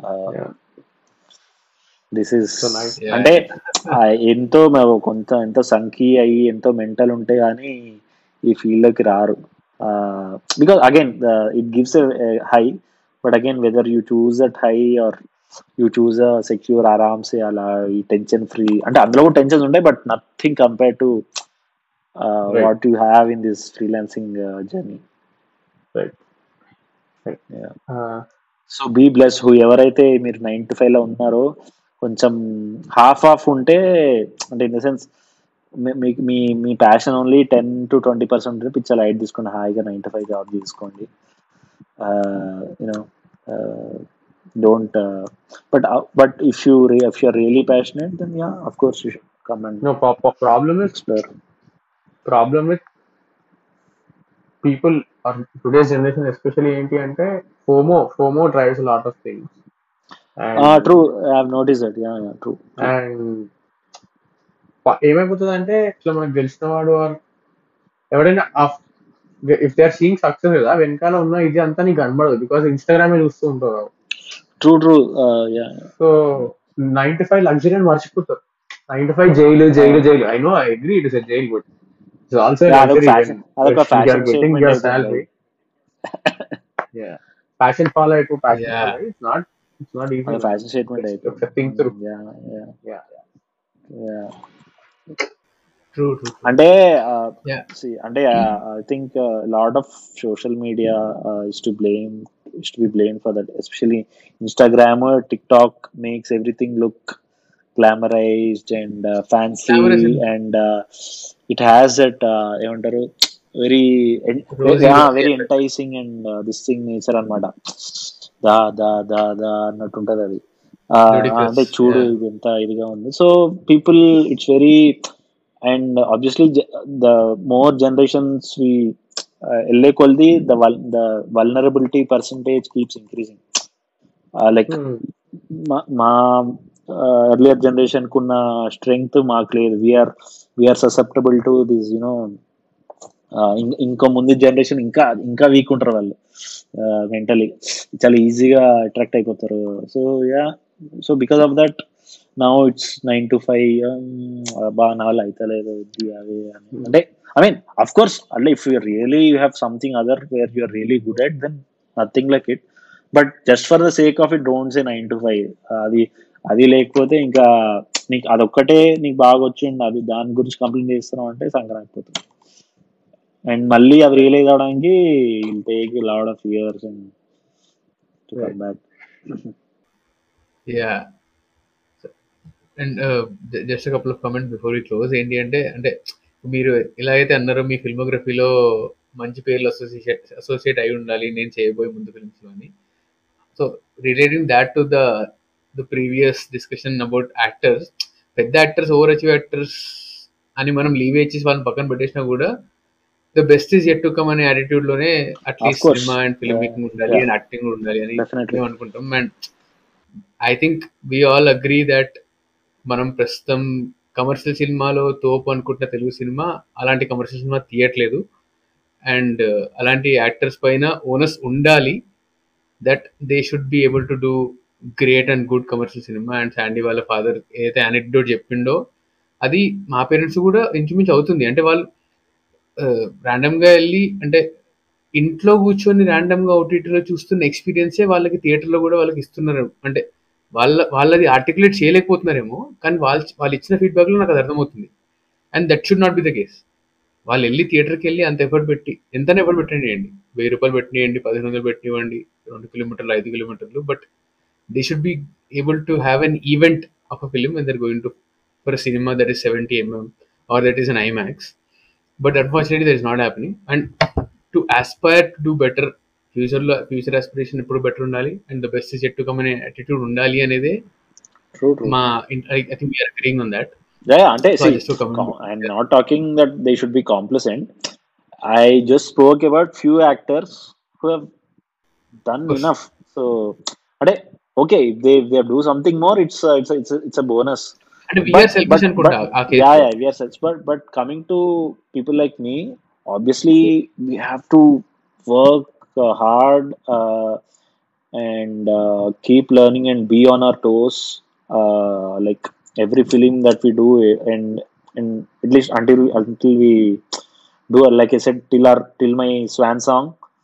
this is So nice. Yeah. అంటే ఆ, ఎంతో మేము కొంత ఎంతో సంఖ్య అయ్యి ఎంతో మెంటల్ ఉంటే కానీ ఈ ఫీల్డ్ లోకి రారు because again it gives high but again whether you choose that high or you choose secure ఆరామ్సే అలా ఈ టెన్షన్ ఫ్రీ అంటే అందులో కూడా టెన్షన్స్ ఉంటాయి but nothing compare to Right. What you have in this freelancing journey Right. Right. So be bless who ఎవరైతే మీరు nine to five లో ఉన్నారో కొంచెం హాఫ్ ఆఫ్ ఉంటే అంటే ఇన్ ద సెన్స్ మీకు మీ మీ passion only ten to twenty percent ఉంటే పిచ్చా లైట్ తీసుకోండి హాయిగా నైన్ టు ఫైవ్ జాబ్ తీసుకోండి you know don't but but if you if you are really passionate then yeah of course you come and no problem is explore problem with people or today's generation especially ఏంటి అంటే FOMO FOMO drives lot of things true I have notice that yeah yeah true and ఏమైపోతుంది అంటే ఇట్లా మనకు తెలిసిన వాడు or ఎవడైనా if they are seeing success కదా వెనకాల ఉన్న ఇది అంతా నీకు కనబడదు బికాస్ ఇన్స్టాగ్రామ్ చూస్తూ ఉంటావు true true yeah so nine to five luxury అని మర్చిపోతారు nine to five jail jail jail I know I agree it is jail but it's also Yeah, అదొక fashion- అదొక fashion statement యువర్ అయిపోయింది. Salary passion follow అయిపో passion Yeah. It's not it's not easy మన fashion statement అయిపోయింది think through Yeah, yeah, yeah yeah. True true అంటే Yeah. see, అంటే I think lot of social media is to blame is to be blame for that especially Instagram TikTok makes everything look glamorized and fancy Glamorized. And it has that ఏమంటారు very Rosy very look. Enticing and this thing nature అనమాట దా దా దా దా అన్నట్టు ఉంటది అది ఆ, Ludicrous, అంటే చూడు yeah. ఇది ఎంత ఇదిగా ఉంది so people it's very and obviously the more generations we వెళ్ళే కొలది the the vulnerability percentage keeps increasing like మా ఎర్లియర్ జనరేషన్ కున్న స్ట్రెంగ్త్ మాకు లేదు we are we are susceptible to this you know ఇంకో ముందు జనరేషన్ ఇంకా ఇంకా వీక్ ఉంటారు వాళ్ళు మెంటలీ చాలా ఈజీగా అట్రాక్ట్ అయిపోతారు so yeah so because of that now it's nine to five బాగా నా వల్ల అవుతలేదు ఇది అది అని అంటే ఐ మీన్ అఫ్ కోర్స్ అంటే if you really you have something other where you're really good at then nothing like it but just for the sake of it don't say nine to five అది అది లేకపోతే ఇంకా నీకు అదొక్కటే నీకు బాగా వచ్చింది అది దాని గురించి కంప్లైంట్ చేస్తున్నావు అంటే సంక్రాంతి పోతుంది అండ్ మళ్ళీ అది రియలైజ్ అవడానికి take lot of years and to come back yeah and just couple of comments before ఈ క్లోజ్ ఏంటి అంటే అంటే మీరు ఇలా అయితే అన్నారో మీ ఫిల్మోగ్రఫీలో మంచి పేర్లు అసోసియేట్ అసోసియేట్ అయి ఉండాలి నేను చేయబోయే ముందు ఫిల్మ్స్ అని so relating that to the the previous discussion about actors పెద్ద యాక్టర్స్ ఓవర్ అచీవ్ యాక్టర్స్ అని మనం లీవ్ ఇచ్చేసి వాళ్ళని పక్కన పెట్టేసినా కూడా the best is yet to come అనే యాటిట్యూడ్ లోనే at least course. Cinema and film making ఉండాలి Yeah. అండ్ యాక్టింగ్ ఉండాలి అని Definitely. మేము అనుకుంటాం and I think we all agree that మనం ప్రస్తుతం కమర్షియల్ సినిమాలో తోపు అనుకుంటున్న తెలుగు సినిమా అలాంటి కమర్షియల్ సినిమా తీయట్లేదు అండ్ అలాంటి యాక్టర్స్ పైన ఓనస్ ఉండాలి that they should be able to do great and good commercial cinema and Sandy వాళ్ళ ఫాదర్ ఏదైతే అనెక్డోట్ చెప్పిండో అది మా పేరెంట్స్ కూడా ఇంచుమించు అవుతుంది అంటే వాళ్ళు ర్యాండమ్గా వెళ్ళి అంటే ఇంట్లో కూర్చొని ర్యాండమ్గా ఓటీటీలో చూస్తున్న ఎక్స్పీరియన్సే వాళ్ళకి థియేటర్లో కూడా వాళ్ళకి ఇస్తున్నారు అంటే వాళ్ళ వాళ్ళది ఆర్టికులేట్ చేయలేకపోతున్నారేమో కానీ వాళ్ళు వాళ్ళు ఇచ్చిన ఫీడ్బ్యాక్లో నాకు అది అర్థమవుతుంది and that should not be the case వాళ్ళు వెళ్ళి థియేటర్కి వెళ్ళి అంత ఎఫర్ట్ పెట్టి ఎంతనే ఎఫర్ట్ పెట్టండి వెయ్యి రూపాయలు పెట్టినివ్వండి పదిహేను వందలు పెట్టివ్వండి రెండు కిలోమీటర్లు ఐదు కిలోమీటర్లు but they should be able to have an event of a film when they're going to for cinema that is seventy MM or that is an IMAX but unfortunately that is not happening and to aspire to do better ఫ్యూచర్లో future aspiration ఎప్పుడు better ఉండాలి and the best set to come అనే attitude ఉండాలి అనేది true true మా I think we are agreeing on that Yeah, yeah, అంటే So, see, just to comment- com- I'm not talking that they should be complacent. I just spoke about few actors who have done Yes. enough. So, అంటే okay, if they if they do something more, it's a, it's a, it's a, it's a bonus. అంటే we are selfish అనుకుంటా ఆ yeah, case yeah, we are such. But but coming to people like me, obviously we have to work uh, hard uh, and uh, keep learning and be on our toes. Uh, like every film that we do, and and at least until until we do, like I said, till our till my swan song.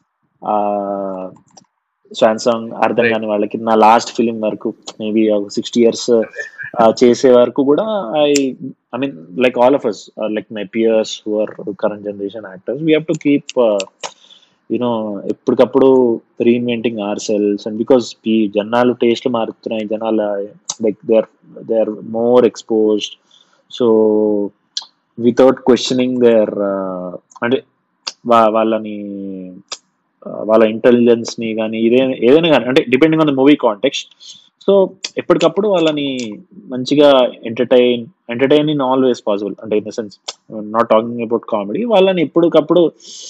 Uh, swan song అర్థం Right. కాని వాళ్ళకి నా last film వరకు maybe sixty years చేసే వరకు కూడా I I mean like all of us like my peers who are current generation actors we have to keep you know ఎప్పటికప్పుడు reinventing ourselves and because ఈ జనాలు టేస్ట్లు మారుతున్నాయి జనాల like they are they are more exposed so without questioning their అంటే వా- వాళ్ళని ఆ, వాళ్ళ ఇంటెలిజెన్స్ ని కానీ ఇదే ఏదైనా కానీ అంటే depending on the movie context so ఎప్పటికప్పుడు వాళ్ళని మంచిగా entertain entertain in all ways possible అంటే in the sense not talking about comedy వాళ్ళని ఎప్పటికప్పుడు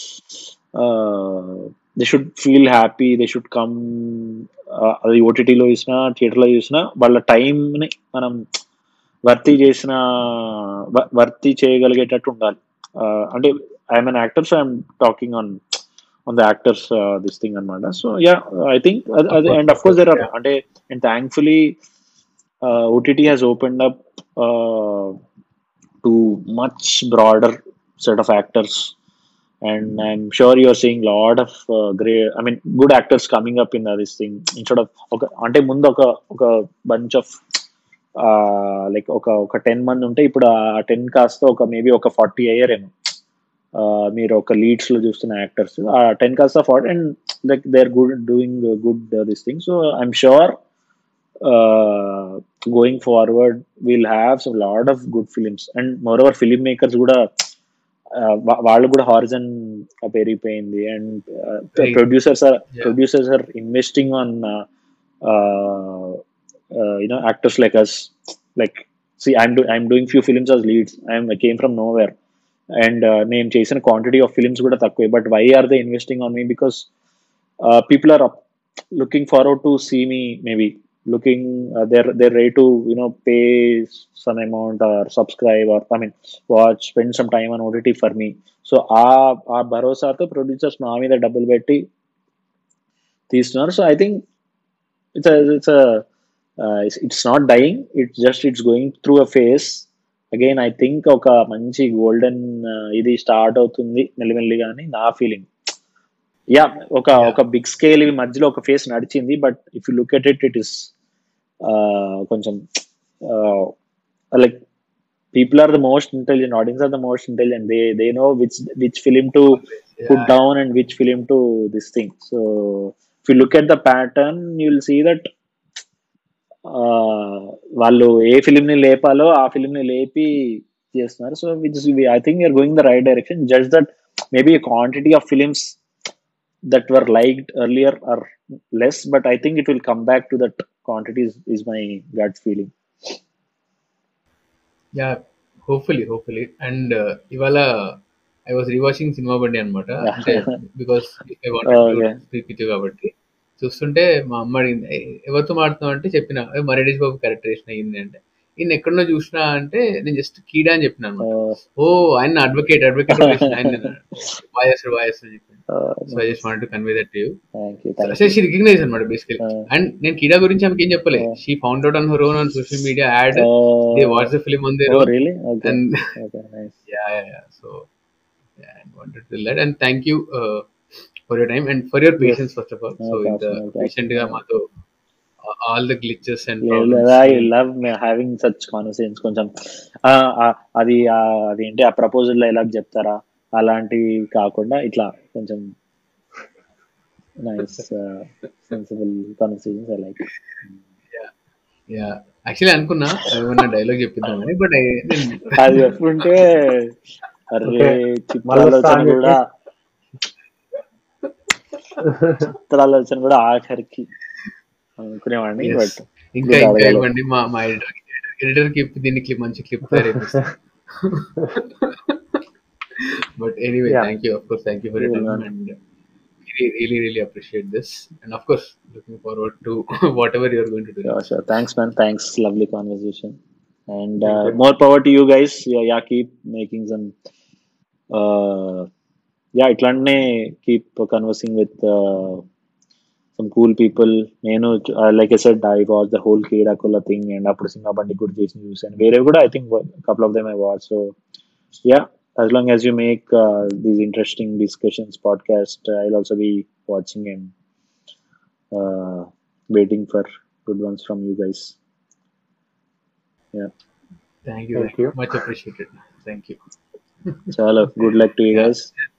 they should feel happy they should come అది ఓటీటీలో చూసినా థియేటర్లో చూసినా వాళ్ళ టైంని మనం వర్తి చేసిన వ- వర్తి చేయగలిగేటట్టు ఉండాలి Uh, అంటే I'm an actor so I'm talking on on the actors this thing అనమాట సో యా ఐ థింక్ అది and of course there are అంటే and thankfully OTT has opened up to much broader set of actors and I'm sure you're seeing lot of uh, great, I mean, good actors coming up in uh, this thing instead of ఒక అంటే ముందు ఒక ఒక bunch of like ఒక ఒక ten మంది ఉంటే ఇప్పుడు ఆ టెన్ కాస్త ఒక మేబీ ఒక ఫార్టీ అయ్యారేమో Uh, మీరు ఒక లీడ్స్ లో చూస్తున్న యాక్టర్స్ ఆ టెన్ కాస్త forty and like they are good doing good this thing so I'm sure going forward will have some lot of good films and moreover film makers కూడా uh, వా- వాళ్ళు కూడా horizon పెరిగిపోయింది and Right. Producers are Yeah. Producers are investing on you know actors like us like see I'm I'm doing few films as leads I'm came from nowhere and నేను చేసిన quantity of films కూడా తక్కువే but why are they investing on me because people are looking forward to see me maybe looking uh, they're they're ready to you know pay some amount or subscribe or i mean watch spend some time on ott for me so ఆ ఆ భరోసాతో producers మా మీద డబ్బులు పెట్టి తీస్తున్నారు so I think it's it's it's not dying it's just it's going through a phase again I think ఒక మంచి గోల్డెన్ ఇది స్టార్ట్ అవుతుంది మెల్లిమెల్లిగా అని నా ఫీలింగ్ యా ఒక Yeah. ఒక బిగ్ స్కేల్ మధ్యలో ఒక ఫేస్ నడిచింది but if you look at it it is కొంచెం like people are the most intelligent audience are the most intelligent they they know which which film to put Yeah. down and which film to this thing. So if you look at the pattern, you'll see that uh, వాళ్ళు ఏ film ని లేపాలో ఆ film ని లేపి చేస్తున్నారు so which I think you're going the right direction just that maybe quantity of films that were liked earlier are less but I think it will come back to that quantity is my gut feeling yeah hopefully hopefully and ఇవాళ I was rewatching Cinema Bandi అనమాట అంటే because I Okay. Wanted speak with కాబట్టి చూస్తుంటే మా అమ్మ అడిగింది "ఏ, ఎవరితో మాడుతున్నావు అంటే చెప్పిన "ఏ, మరేడేష్ బాబు క్యారెక్టరేషన్ అయ్యింది అంటే ఈయన ఎక్కడో చూసినా అంటే నేను జస్ట్ కీడా అని చెప్పిన అనమాట ఓ ఆయన అడ్వకేట్ అడ్వకేట్ ఆయన బాగా చేస్తాడు బాగా చేస్తాడు చెప్పాను so I just want to convey that you thank you అసలు షీ రికగ్నైజ్ అనమాట బేసికలీ Uh. అండ్ నేను కీడా గురించి ఆమెకి ఏం చెప్పలే Uh. She found out on her own on social media and they what's the film on there Oh, really? Okay. and Okay, nice. yeah, yeah, yeah. So yeah, I wanted to tell that and thank you uh, for your time and for your patience first of all. No so in the problem, no problem. patient గా మాతో uh, all the glitches and Yeah, problems. I love having such conversations కొంచెం ఆ, ఆ, అది ఆ, అదేంటి ఆ proposal లో ఎలా చెప్తారా అలాంటివి కాకుండా ఇట్లా కొంచెం nice sensible conversations I like yeah. Actually అనుకున్నా ఏమన్నా డైలాగ్ చెప్పిద్దామని బట్ అది చెప్పుకుంటే అరే Okay. చిత్రాలోచన మళ్ళీ కూడా చిత్రాలోచన కూడా ఆఖరికి అనుకునేవాడిని బట్ ఇంకా Good ఇంకా అడగాలి. ఇవ్వండి మా మా ఎడిటర్ ఎడిటర్ కి దీన్ని క్లిప్ మంచి క్లిప్ తయారు but anyway Yeah. Thank you of course thank you for your Yeah, time man. అండ్ really really appreciate this and of course looking forward to whatever you're going to do Sure, sure. Thanks, man. Thanks. Lovely conversation. And uh, Thank you. more power to you guys. Yeah, yeah keep making some. Uh, yeah, ఇట్లాంటినే keep conversing with uh, some cool people. నేను like I said I watch the whole Keedaa Cola thing and అప్పుడు సినిమా బండి కూడా చేసి చూసాను వేరే కూడా I think couple of them I watch so yeah as long as you make uh, these interesting discussions podcast uh, i'll also be watching and uh, waiting for good ones from you guys thank you Thank you. much appreciated thank you Chala, good luck to you guys